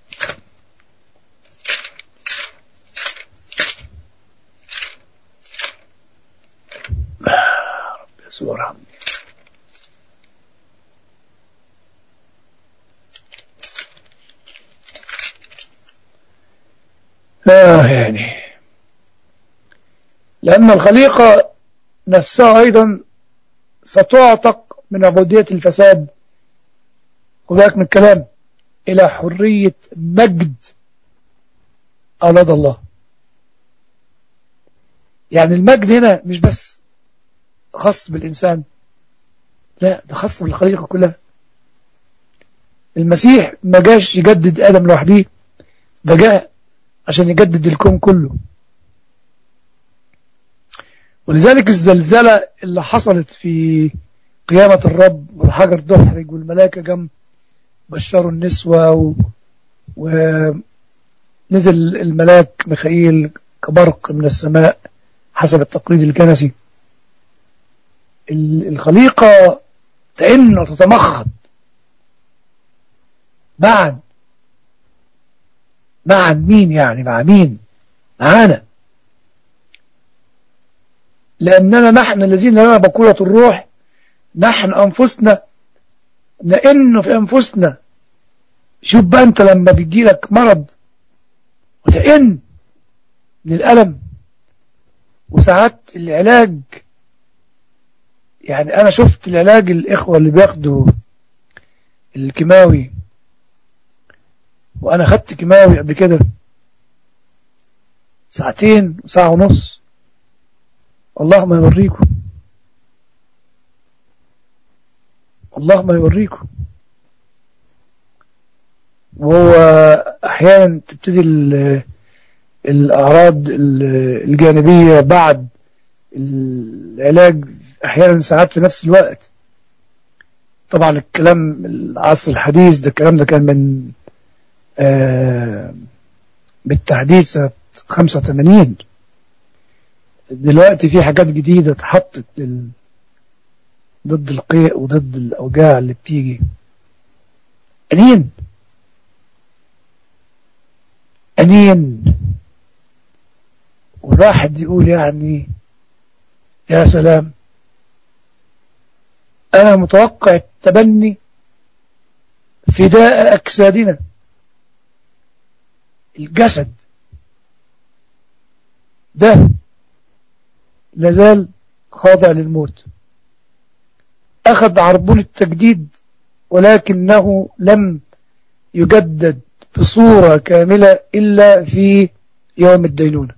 رب يسوع ارحمني آه يعني لأن الخليقة نفسها أيضا ستعتق من عبودية الفساد وذلك من الكلام إلى حرية مجد أولاد الله يعني المجد هنا مش بس خاص بالإنسان لا ده خاص بالخليقة كلها المسيح ما جاش يجدد آدم لوحده ده جاء عشان يجدد الكون كله ولذلك الزلزلة اللي حصلت في قيامة الرب والحجر دحرج والملائكة جم بشروا النسوة و... ونزل الملاك ميخائيل كبرق من السماء حسب التقليد الكنسي الخليقة تئن وتتمخض معا مع مين يعني مع مين معانا لأننا نحن الذين لنا بقولة الروح نحن أنفسنا نئن في أنفسنا شوف بقى أنت لما بيجي لك مرض وتئن من الألم وساعات العلاج يعني أنا شفت العلاج الإخوة اللي بياخدوا الكيماوي وأنا خدت كيماوي قبل كده ساعتين وساعة ونص والله ما يوريكم والله ما يوريكم وهو أحيانا تبتدي الأعراض الجانبية بعد العلاج أحيانا ساعات في نفس الوقت طبعا الكلام العصر الحديث ده الكلام ده كان من آه بالتحديد سنة 85 دلوقتي في حاجات جديدة اتحطت لل... ضد القيء وضد الأوجاع اللي بتيجي أنين أنين والواحد يقول يعني يا سلام أنا متوقع التبني فداء أجسادنا الجسد ده لازال خاضع للموت أخذ عربون التجديد ولكنه لم يجدد بصورة كاملة إلا في يوم الدينونة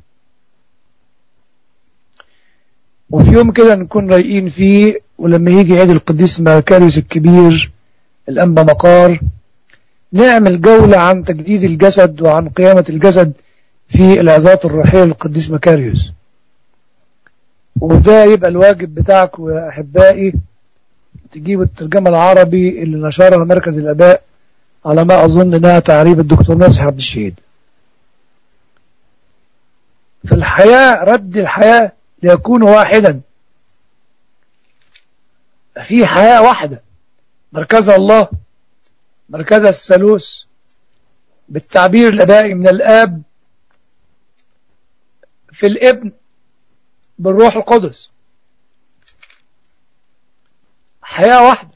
وفي يوم كده نكون رايقين فيه ولما يجي عيد القديس ماكاريوس الكبير الأنبا مقار نعمل جولة عن تجديد الجسد وعن قيامة الجسد في العظات الروحية للقديس مكاريوس وده يبقى الواجب بتاعكم يا أحبائي تجيبوا الترجمة العربي اللي نشرها مركز الآباء على ما أظن أنها تعريب الدكتور ناصح عبد الشهيد في الحياة رد الحياة ليكون واحدا في حياة واحدة مركزها الله مركزها الثالوث بالتعبير الآبائي من الآب في الابن بالروح القدس حياة واحدة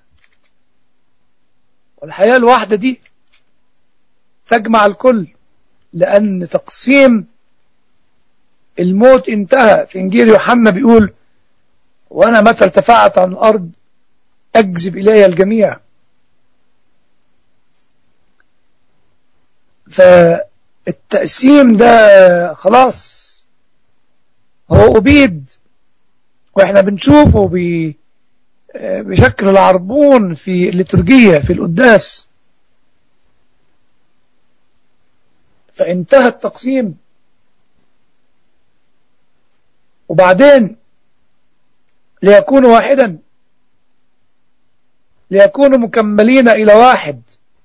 والحياة الواحدة دي تجمع الكل لأن تقسيم الموت انتهى في إنجيل يوحنا بيقول وأنا متى ارتفعت عن الأرض أجذب إلي الجميع فالتقسيم ده خلاص هو أبيد وإحنا بنشوفه بي بشكل العربون في الليتورجية في القداس فانتهى التقسيم وبعدين ليكونوا واحدا ليكونوا مكملين إلى واحد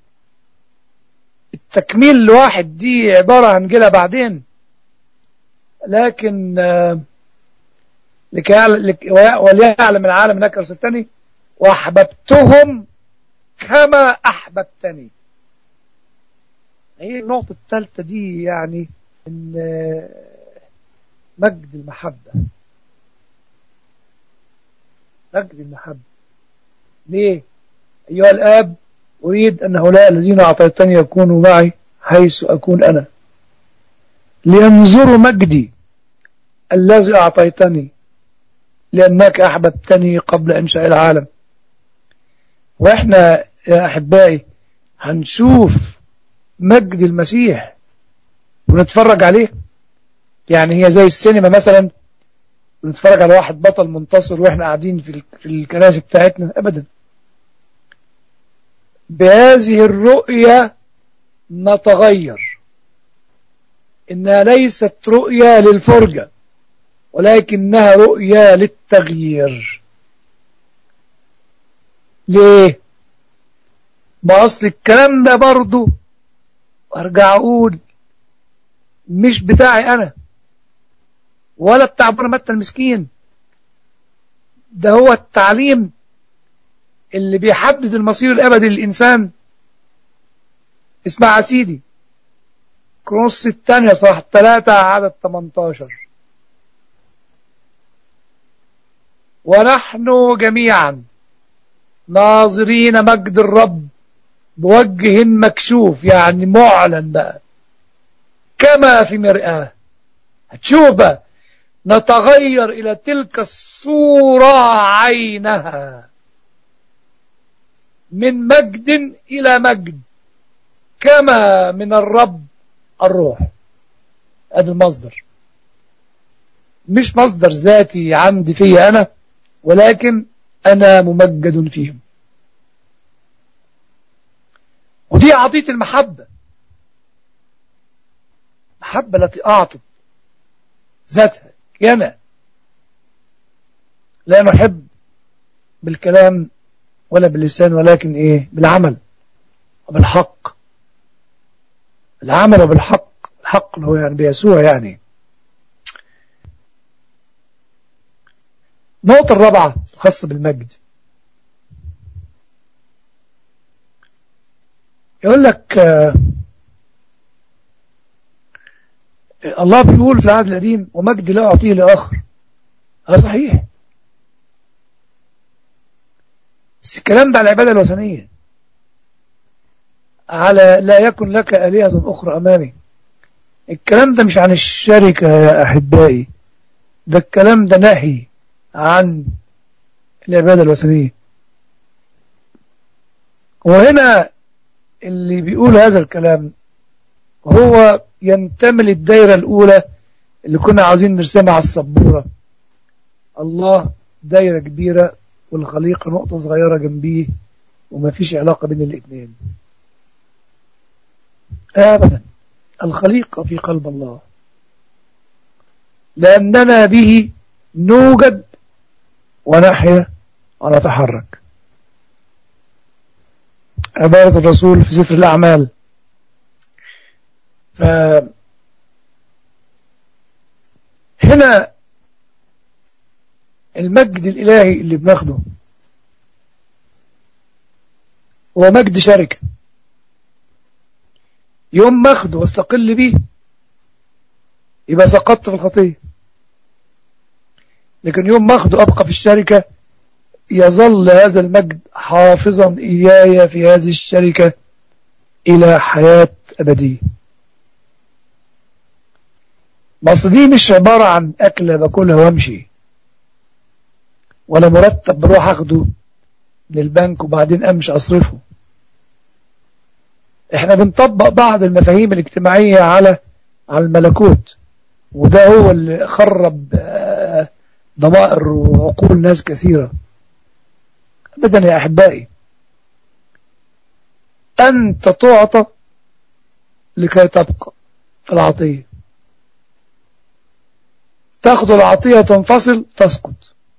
التكميل لواحد دي عبارة هنجيلها بعدين لكن لكي وليعلم العالم انك ارسلتني واحببتهم كما احببتني هي النقطة الثالثة دي يعني ان مجد المحبة مجد المحبة ليه أيها الآب أريد أن هؤلاء الذين أعطيتني يكونوا معي حيث أكون أنا لينظروا مجدي الذي أعطيتني لأنك أحببتني قبل إنشاء العالم وإحنا يا أحبائي هنشوف مجد المسيح ونتفرج عليه يعني هي زي السينما مثلا ونتفرج على واحد بطل منتصر وإحنا قاعدين في في الكراسي بتاعتنا أبدا بهذه الرؤية نتغير إنها ليست رؤية للفرجة ولكنها رؤية للتغيير ليه ما أصل الكلام ده برضو أرجع أقول مش بتاعي أنا ولا بتاع ابونا متى المسكين ده هو التعليم اللي بيحدد المصير الأبدي للإنسان اسمع يا سيدي كروس الثانية صح 3 عدد 18 ونحن جميعا ناظرين مجد الرب بوجه مكشوف يعني معلن بقى كما في مرآة هتشوف بقى نتغير إلى تلك الصورة عينها من مجد إلى مجد كما من الرب الروح هذا المصدر مش مصدر ذاتي عندي فيه أنا ولكن أنا ممجد فيهم ودي عطية المحبة المحبة التي أعطت ذاتها كيانا لا نحب بالكلام ولا باللسان ولكن إيه بالعمل وبالحق العمل وبالحق الحق اللي هو يعني بيسوع يعني النقطة الرابعة خاصة بالمجد يقول لك آه الله بيقول في العهد القديم ومجد لا أعطيه لآخر هذا صحيح بس الكلام ده على العبادة الوثنية على لا يكن لك آلهة أخرى أمامي الكلام ده مش عن الشركة يا أحبائي ده الكلام ده نهي عن العبادة الوثنية وهنا اللي بيقول هذا الكلام هو ينتمي للدايرة الأولى اللي كنا عاوزين نرسمها على السبورة الله دايرة كبيرة والخليقة نقطة صغيرة جنبيه وما فيش علاقة بين الاثنين أبدا الخليقة في قلب الله لأننا به نوجد ونحيا ونتحرك عبارة الرسول في سفر الأعمال ف هنا المجد الإلهي اللي بناخده هو مجد شركة يوم ما اخده واستقل بيه يبقى سقطت في الخطية لكن يوم ما اخده أبقى في الشركة يظل هذا المجد حافظا إياي في هذه الشركة إلى حياة أبدية مصر دي مش عبارة عن أكلة باكلها وامشي ولا مرتب بروح أخده من البنك وبعدين أمشي أصرفه احنا بنطبق بعض المفاهيم الاجتماعية على على الملكوت وده هو اللي خرب ضمائر وعقول ناس كثيرة أبدا يا أحبائي أنت تعطى لكي تبقى في العطية تأخذ العطية تنفصل تسقط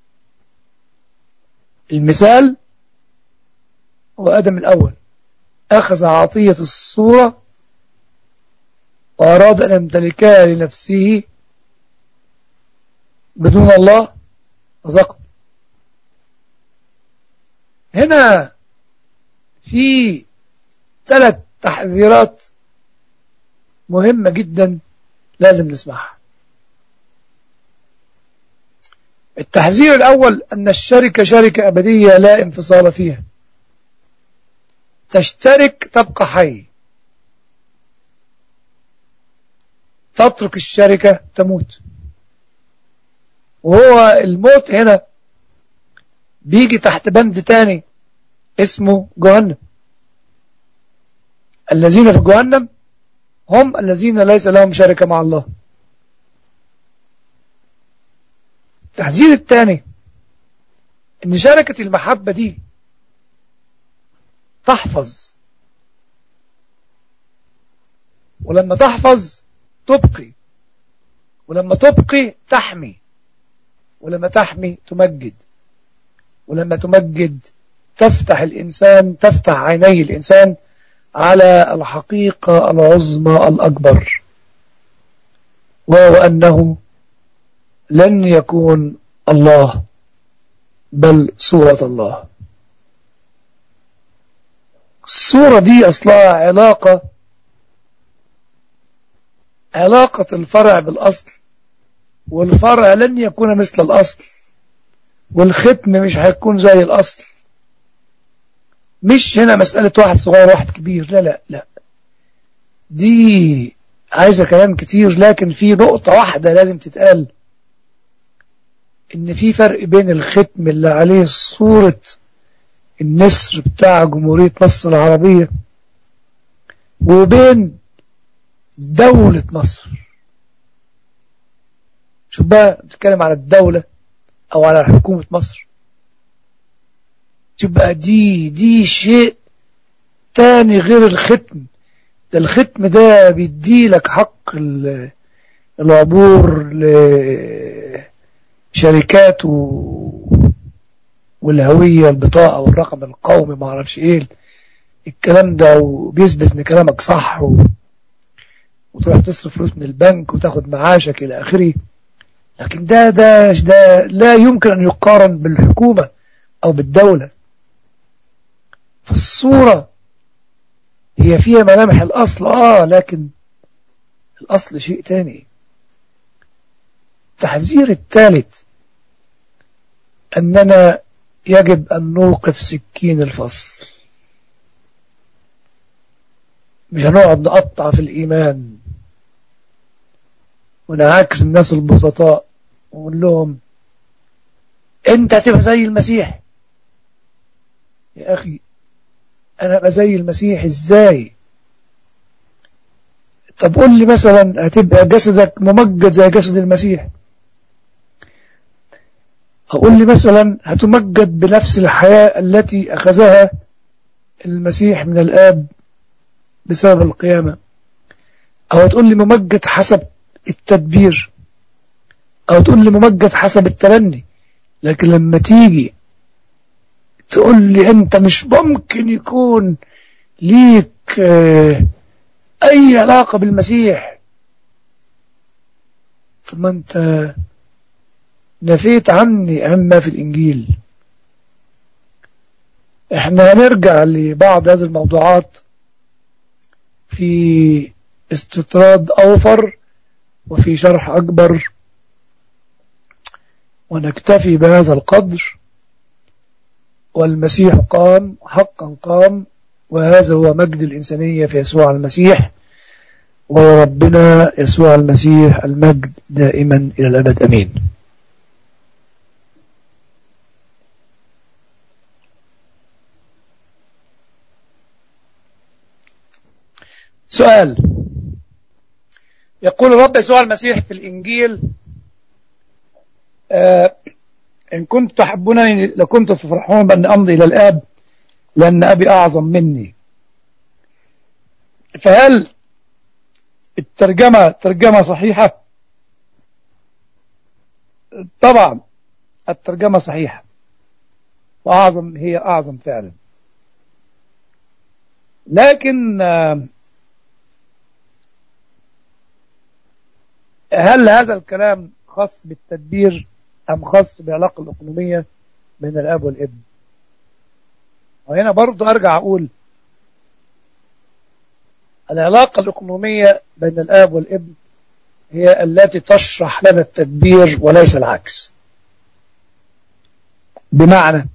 المثال هو آدم الأول أخذ عطية الصورة وأراد أن يمتلكها لنفسه بدون الله فسقط هنا في ثلاث تحذيرات مهمة جدا لازم نسمعها التحذير الأول أن الشركة شركة أبدية لا انفصال فيها تشترك تبقى حي تترك الشركة تموت وهو الموت هنا بيجي تحت بند تاني اسمه جهنم الذين في جهنم هم الذين ليس لهم شركة مع الله التحذير الثاني ان شركة المحبة دي تحفظ ولما تحفظ تبقي ولما تبقي تحمي ولما تحمي تمجد ولما تمجد تفتح الإنسان تفتح عيني الإنسان على الحقيقة العظمى الأكبر وهو أنه لن يكون الله بل صورة الله الصورة دي أصلها علاقة علاقة الفرع بالأصل والفرع لن يكون مثل الأصل والختم مش هيكون زي الأصل مش هنا مسألة واحد صغير واحد كبير لا لا لا دي عايزة كلام كتير لكن في نقطة واحدة لازم تتقال ان في فرق بين الختم اللي عليه صورة النسر بتاع جمهورية مصر العربية وبين دولة مصر شوف بقى بتتكلم على الدولة او على حكومة مصر تبقى دي دي شيء تاني غير الختم ده الختم ده بيدي لك حق العبور لشركات والهوية البطاقة والرقم القومي ما اعرفش ايه الكلام ده وبيثبت ان كلامك صح و... وتروح تصرف فلوس من البنك وتاخد معاشك الى اخره لكن ده ده ده لا يمكن ان يقارن بالحكومة او بالدولة فالصورة هي فيها ملامح الأصل آه لكن الأصل شيء تاني التحذير الثالث أننا يجب أن نوقف سكين الفصل مش هنقعد نقطع في الإيمان ونعاكس الناس البسطاء ونقول لهم انت هتبقى زي المسيح يا أخي أنا أبقى زي المسيح إزاي طب قول لي مثلا هتبقى جسدك ممجد زي جسد المسيح أقول لي مثلا هتمجد بنفس الحياة التي أخذها المسيح من الآب بسبب القيامة أو تقول لي ممجد حسب التدبير أو تقول لي ممجد حسب الترني لكن لما تيجي تقول لي أنت مش ممكن يكون ليك أي علاقة بالمسيح ثم أنت نفيت عني أما في الإنجيل احنا هنرجع لبعض هذه الموضوعات في استطراد أوفر وفي شرح أكبر ونكتفي بهذا القدر والمسيح قام حقا قام وهذا هو مجد الإنسانية في يسوع المسيح وربنا يسوع المسيح المجد دائما إلى الأبد أمين سؤال يقول الرب يسوع المسيح في الإنجيل آه إن كنت تحبونني لكنت تفرحون بأن أمضي إلى الآب لأن أبي أعظم مني فهل الترجمة ترجمة صحيحة طبعا الترجمة صحيحة وأعظم هي أعظم فعلا لكن هل هذا الكلام خاص بالتدبير أم خاص بالعلاقة الإقليمية بين الأب والابن وهنا برضو أرجع أقول العلاقة الإقليمية بين الآب والابن هي التي تشرح لنا التدبير وليس العكس بمعنى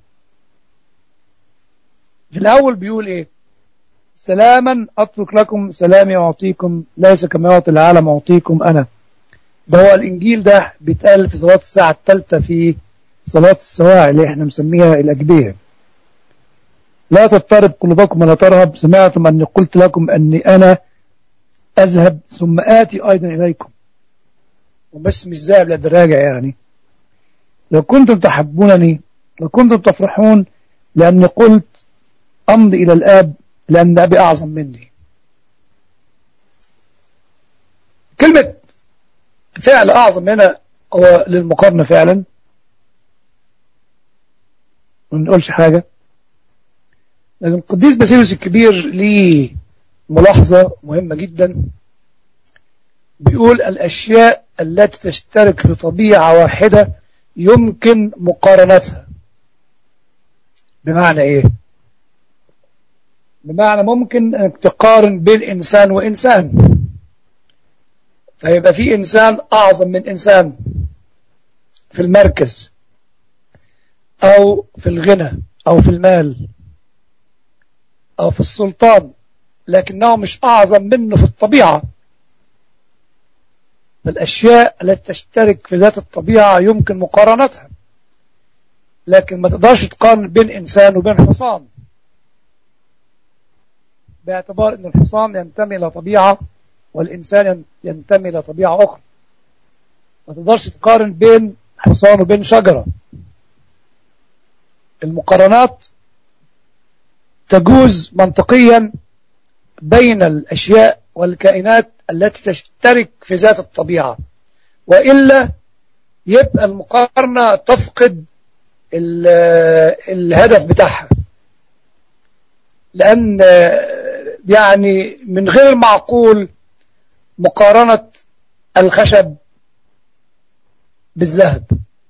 في الأول بيقول إيه سلاما أترك لكم سلامي أعطيكم ليس كما يعطي العالم أعطيكم أنا ده هو الإنجيل ده بيتقال في صلاة الساعة الثالثة في صلاة السواعي اللي احنا مسميها الأجبية لا تضطرب قلوبكم ولا ترهب سمعتم أني قلت لكم أني أنا أذهب ثم آتي أيضا إليكم وبس مش ذاهب لا راجع يعني لو كنتم تحبونني لكنتم تفرحون لأني قلت أمضي إلى الآب لأن أبي أعظم مني كلمة فعل أعظم هنا هو للمقارنة فعلا ما نقولش حاجة لكن القديس باسيلوس الكبير ليه ملاحظة مهمة جدا بيقول الأشياء التي تشترك في طبيعة واحدة يمكن مقارنتها بمعنى إيه بمعنى ممكن أنك تقارن بين إنسان وإنسان فيبقى في إنسان أعظم من إنسان في المركز أو في الغنى أو في المال أو في السلطان لكنه مش أعظم منه في الطبيعة فالأشياء التي تشترك في ذات الطبيعة يمكن مقارنتها لكن ما تقدرش تقارن بين إنسان وبين حصان باعتبار أن الحصان ينتمي إلى طبيعة والإنسان ينتمي إلى طبيعة أخرى ما تقدرش تقارن بين حصان وبين شجرة المقارنات تجوز منطقيا بين الأشياء والكائنات التي تشترك في ذات الطبيعة وإلا يبقى المقارنة تفقد الهدف بتاعها لأن يعني من غير معقول مقارنة الخشب بالذهب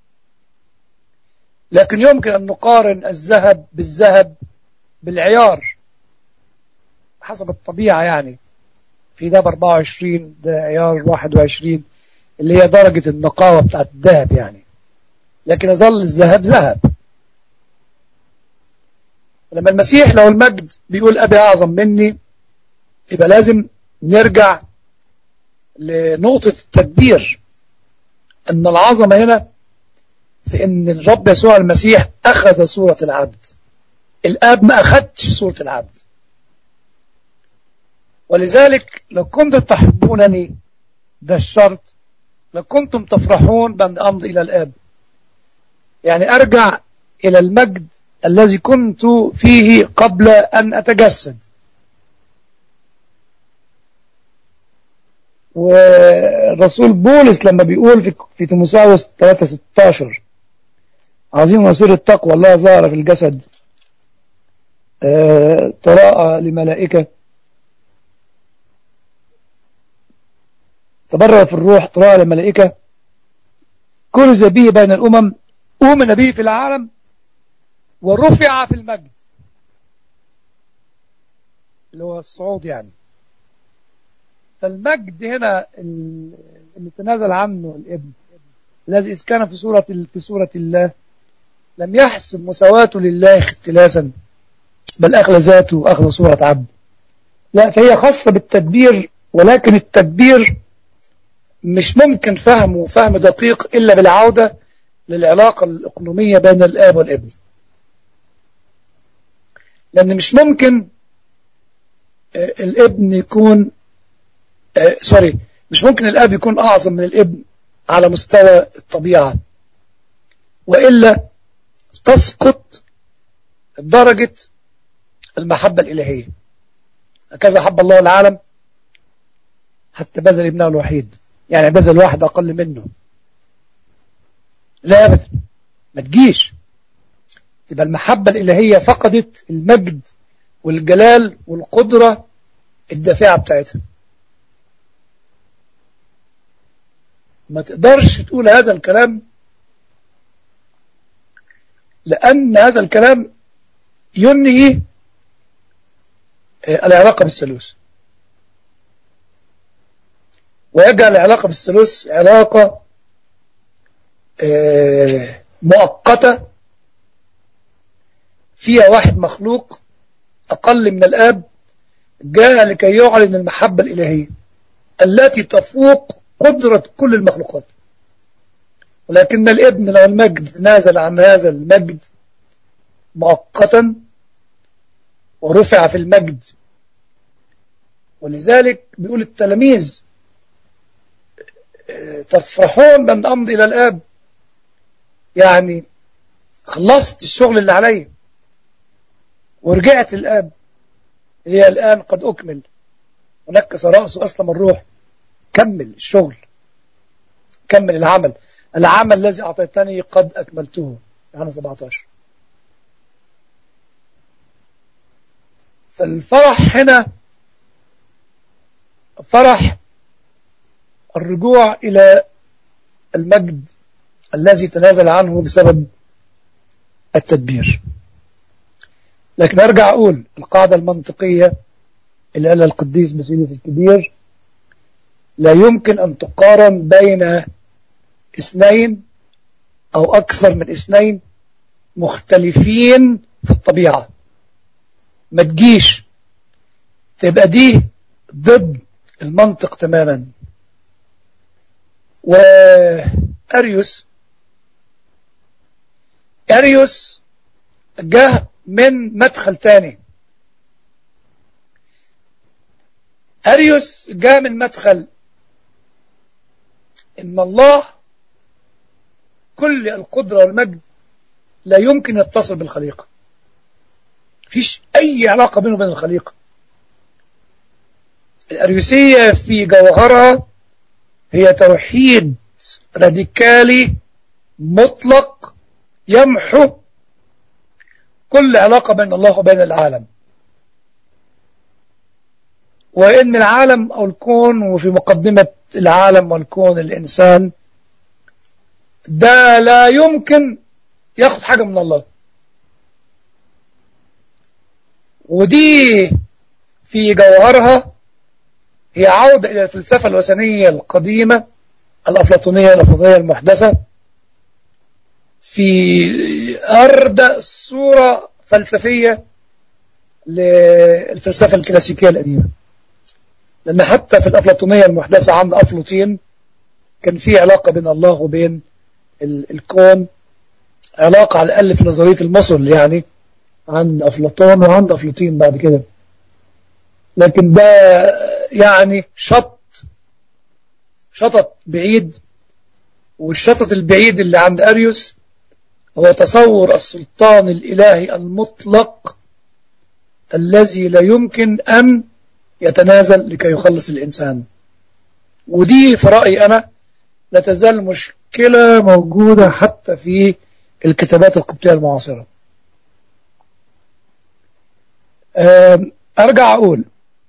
لكن يمكن أن نقارن الذهب بالذهب بالعيار حسب الطبيعة يعني في ده ب 24 ده عيار 21 اللي هي درجة النقاوة بتاعت الذهب يعني لكن يظل الذهب ذهب لما المسيح لو المجد بيقول أبي أعظم مني يبقى لازم نرجع لنقطة التدبير أن العظمة هنا في أن الرب يسوع المسيح أخذ صورة العبد الآب ما أخذش صورة العبد ولذلك لو كنتم تحبونني ده الشرط لكنتم تفرحون بأن أمضي إلى الآب يعني أرجع إلى المجد الذي كنت فيه قبل أن أتجسد والرسول بولس لما بيقول في, في تيموثاوس 3:16 عظيم رسول التقوى الله ظهر في الجسد آه تراءى لملائكة تبرر في الروح تراءى لملائكة كرز به بين الأمم أؤمن به في العالم ورفع في المجد اللي هو الصعود يعني فالمجد هنا اللي تنازل عنه الابن الذي إذ كان في صورة في صورة الله لم يحسب مساواته لله اختلاسا بل أخلى ذاته وأخذ صورة عبد لا فهي خاصة بالتدبير ولكن التدبير مش ممكن فهمه فهم دقيق إلا بالعودة للعلاقة الإقنومية بين الآب والابن لأن مش ممكن الابن يكون آه سوري مش ممكن الاب يكون اعظم من الابن على مستوى الطبيعة وإلا تسقط درجة المحبة الإلهية هكذا حب الله العالم حتى بذل ابنه الوحيد يعني بذل واحد أقل منه لا أبدا ما تجيش تبقى المحبة الإلهية فقدت المجد والجلال والقدرة الدافعة بتاعتها ما تقدرش تقول هذا الكلام لأن هذا الكلام ينهي العلاقة بالثالوث ويجعل العلاقة بالثالوث علاقة مؤقتة فيها واحد مخلوق أقل من الآب جاء لكي يعلن المحبة الإلهية التي تفوق قدرة كل المخلوقات ولكن الابن لو المجد نازل عن هذا المجد مؤقتا ورفع في المجد ولذلك بيقول التلاميذ تفرحون بأن أمضي إلى الآب يعني خلصت الشغل اللي عليا ورجعت الآب هي الآن قد أكمل ونكس رأسه أسلم الروح كمل الشغل كمل العمل العمل الذي أعطيتني قد أكملته يعني 17 فالفرح هنا فرح الرجوع إلى المجد الذي تنازل عنه بسبب التدبير لكن أرجع أقول القاعدة المنطقية اللي قالها القديس بسيلة الكبير لا يمكن أن تقارن بين اثنين أو أكثر من اثنين مختلفين في الطبيعة ما تجيش تبقى دي ضد المنطق تماما وأريوس أريوس جه من مدخل تاني أريوس جاء من مدخل إن الله كل القدرة والمجد لا يمكن يتصل بالخليقة فيش أي علاقة بينه وبين الخليقة الأريوسية في جوهرها هي توحيد راديكالي مطلق يمحو كل علاقة بين الله وبين العالم وإن العالم أو الكون وفي مقدمة العالم والكون الإنسان ده لا يمكن ياخد حاجة من الله ودي في جوهرها هي عودة إلى الفلسفة الوثنية القديمة الأفلاطونية الأفلاطونية المحدثة في أردأ صورة فلسفية للفلسفة الكلاسيكية القديمة لأن حتى في الأفلاطونية المحدثة عند أفلاطين كان في علاقة بين الله وبين الكون علاقة على الأقل في نظرية المصل يعني عند أفلاطون وعند أفلاطين بعد كده لكن ده يعني شط شطط بعيد والشطط البعيد اللي عند أريوس هو تصور السلطان الإلهي المطلق الذي لا يمكن أن يتنازل لكي يخلص الإنسان ودي في رأيي أنا لا تزال مشكلة موجودة حتى في الكتابات القبطية المعاصرة أرجع أقول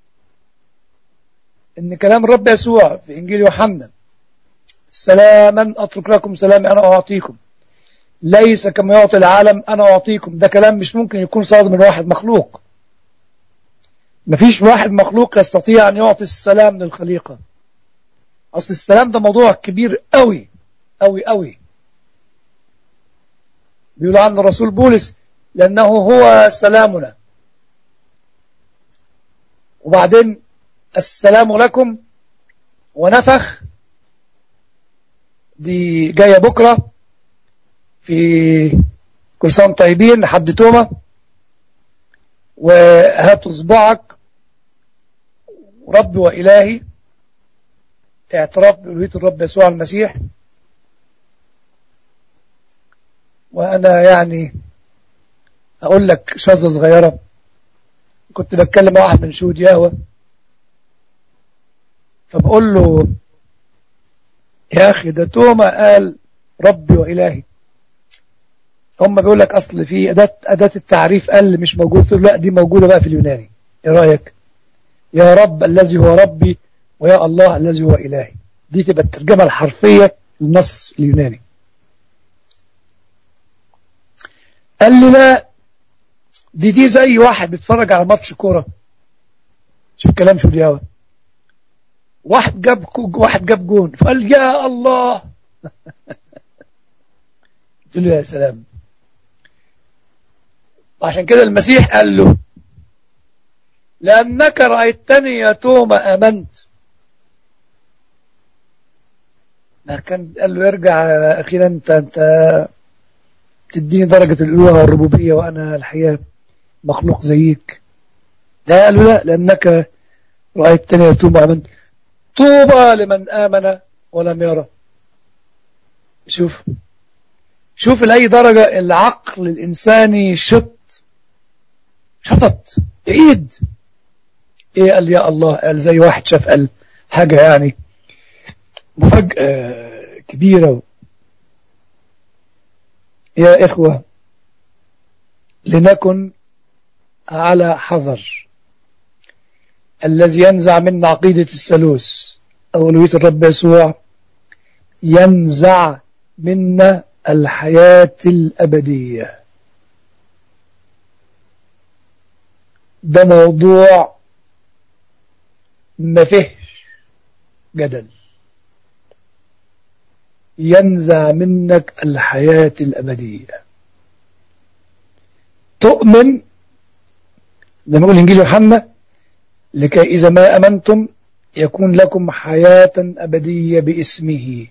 إن كلام الرب يسوع في إنجيل يوحنا سلاما أترك لكم سلامي أنا أعطيكم ليس كما يعطي العالم أنا أعطيكم ده كلام مش ممكن يكون صادر من واحد مخلوق مفيش واحد مخلوق يستطيع أن يعطي السلام للخليقة أصل السلام ده موضوع كبير قوي قوي قوي بيقول عن الرسول بولس لأنه هو سلامنا وبعدين السلام لكم ونفخ دي جاية بكرة في كل سنة طيبين لحد توما وهات اصبعك ربي وإلهي اعتراف بألوهية الرب يسوع المسيح وأنا يعني أقول لك شظة صغيرة كنت بتكلم مع واحد من شهود يهوى فبقول له يا أخي ده توما قال ربي وإلهي هم بيقول لك أصل في أداة, أداة التعريف قال مش موجود لا دي موجودة بقى في اليوناني إيه رأيك يا رب الذي هو ربي ويا الله الذي هو إلهي دي تبقى الترجمة الحرفية للنص اليوناني قال لي لا دي دي زي واحد بيتفرج على ماتش كورة شوف كلام شو دياوة واحد جاب واحد جاب جون فقال يا الله قلت له يا سلام عشان كده المسيح قال له لأنك رأيتني يا توما آمنت ما كان قال له يرجع أخيرا أنت أنت تديني درجة الألوهة والربوبية وأنا الحقيقة مخلوق زيك ده قال له لا لأنك رأيتني يا توما آمنت طوبى لمن آمن ولم يرى شوف شوف لأي درجة العقل الإنساني شط شطط عيد ايه قال يا الله قال زي واحد شاف قال حاجة يعني مفاجأة كبيرة يا إخوة لنكن على حذر الذي ينزع منا عقيدة الثالوث أولوية الرب يسوع ينزع منا الحياة الأبدية ده موضوع ما فيهش جدل ينزع منك الحياة الأبدية تؤمن زي ما يقول إنجيل يوحنا لكي إذا ما أمنتم يكون لكم حياة أبدية باسمه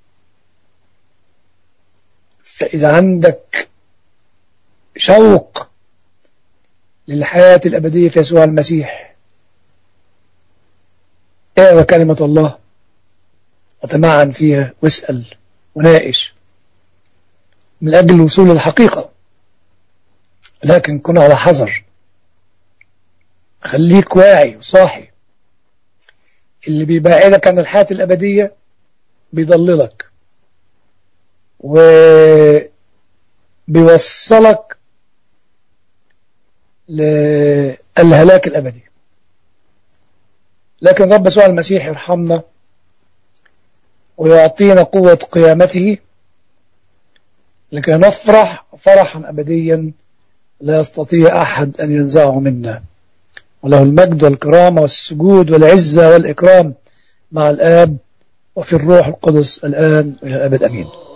فإذا عندك شوق للحياة الأبدية في يسوع المسيح اقرأ كلمة الله وتمعن فيها واسأل وناقش من أجل الوصول للحقيقة لكن كن على حذر خليك واعي وصاحي اللي بيبعدك عن الحياة الأبدية بيضللك وبيوصلك للهلاك الأبدي لكن رب يسوع المسيح يرحمنا ويعطينا قوة قيامته لكي نفرح فرحا أبديا لا يستطيع أحد أن ينزعه منا وله المجد والكرامة والسجود والعزة والإكرام مع الآب وفي الروح القدس الآن وإلى الأبد أمين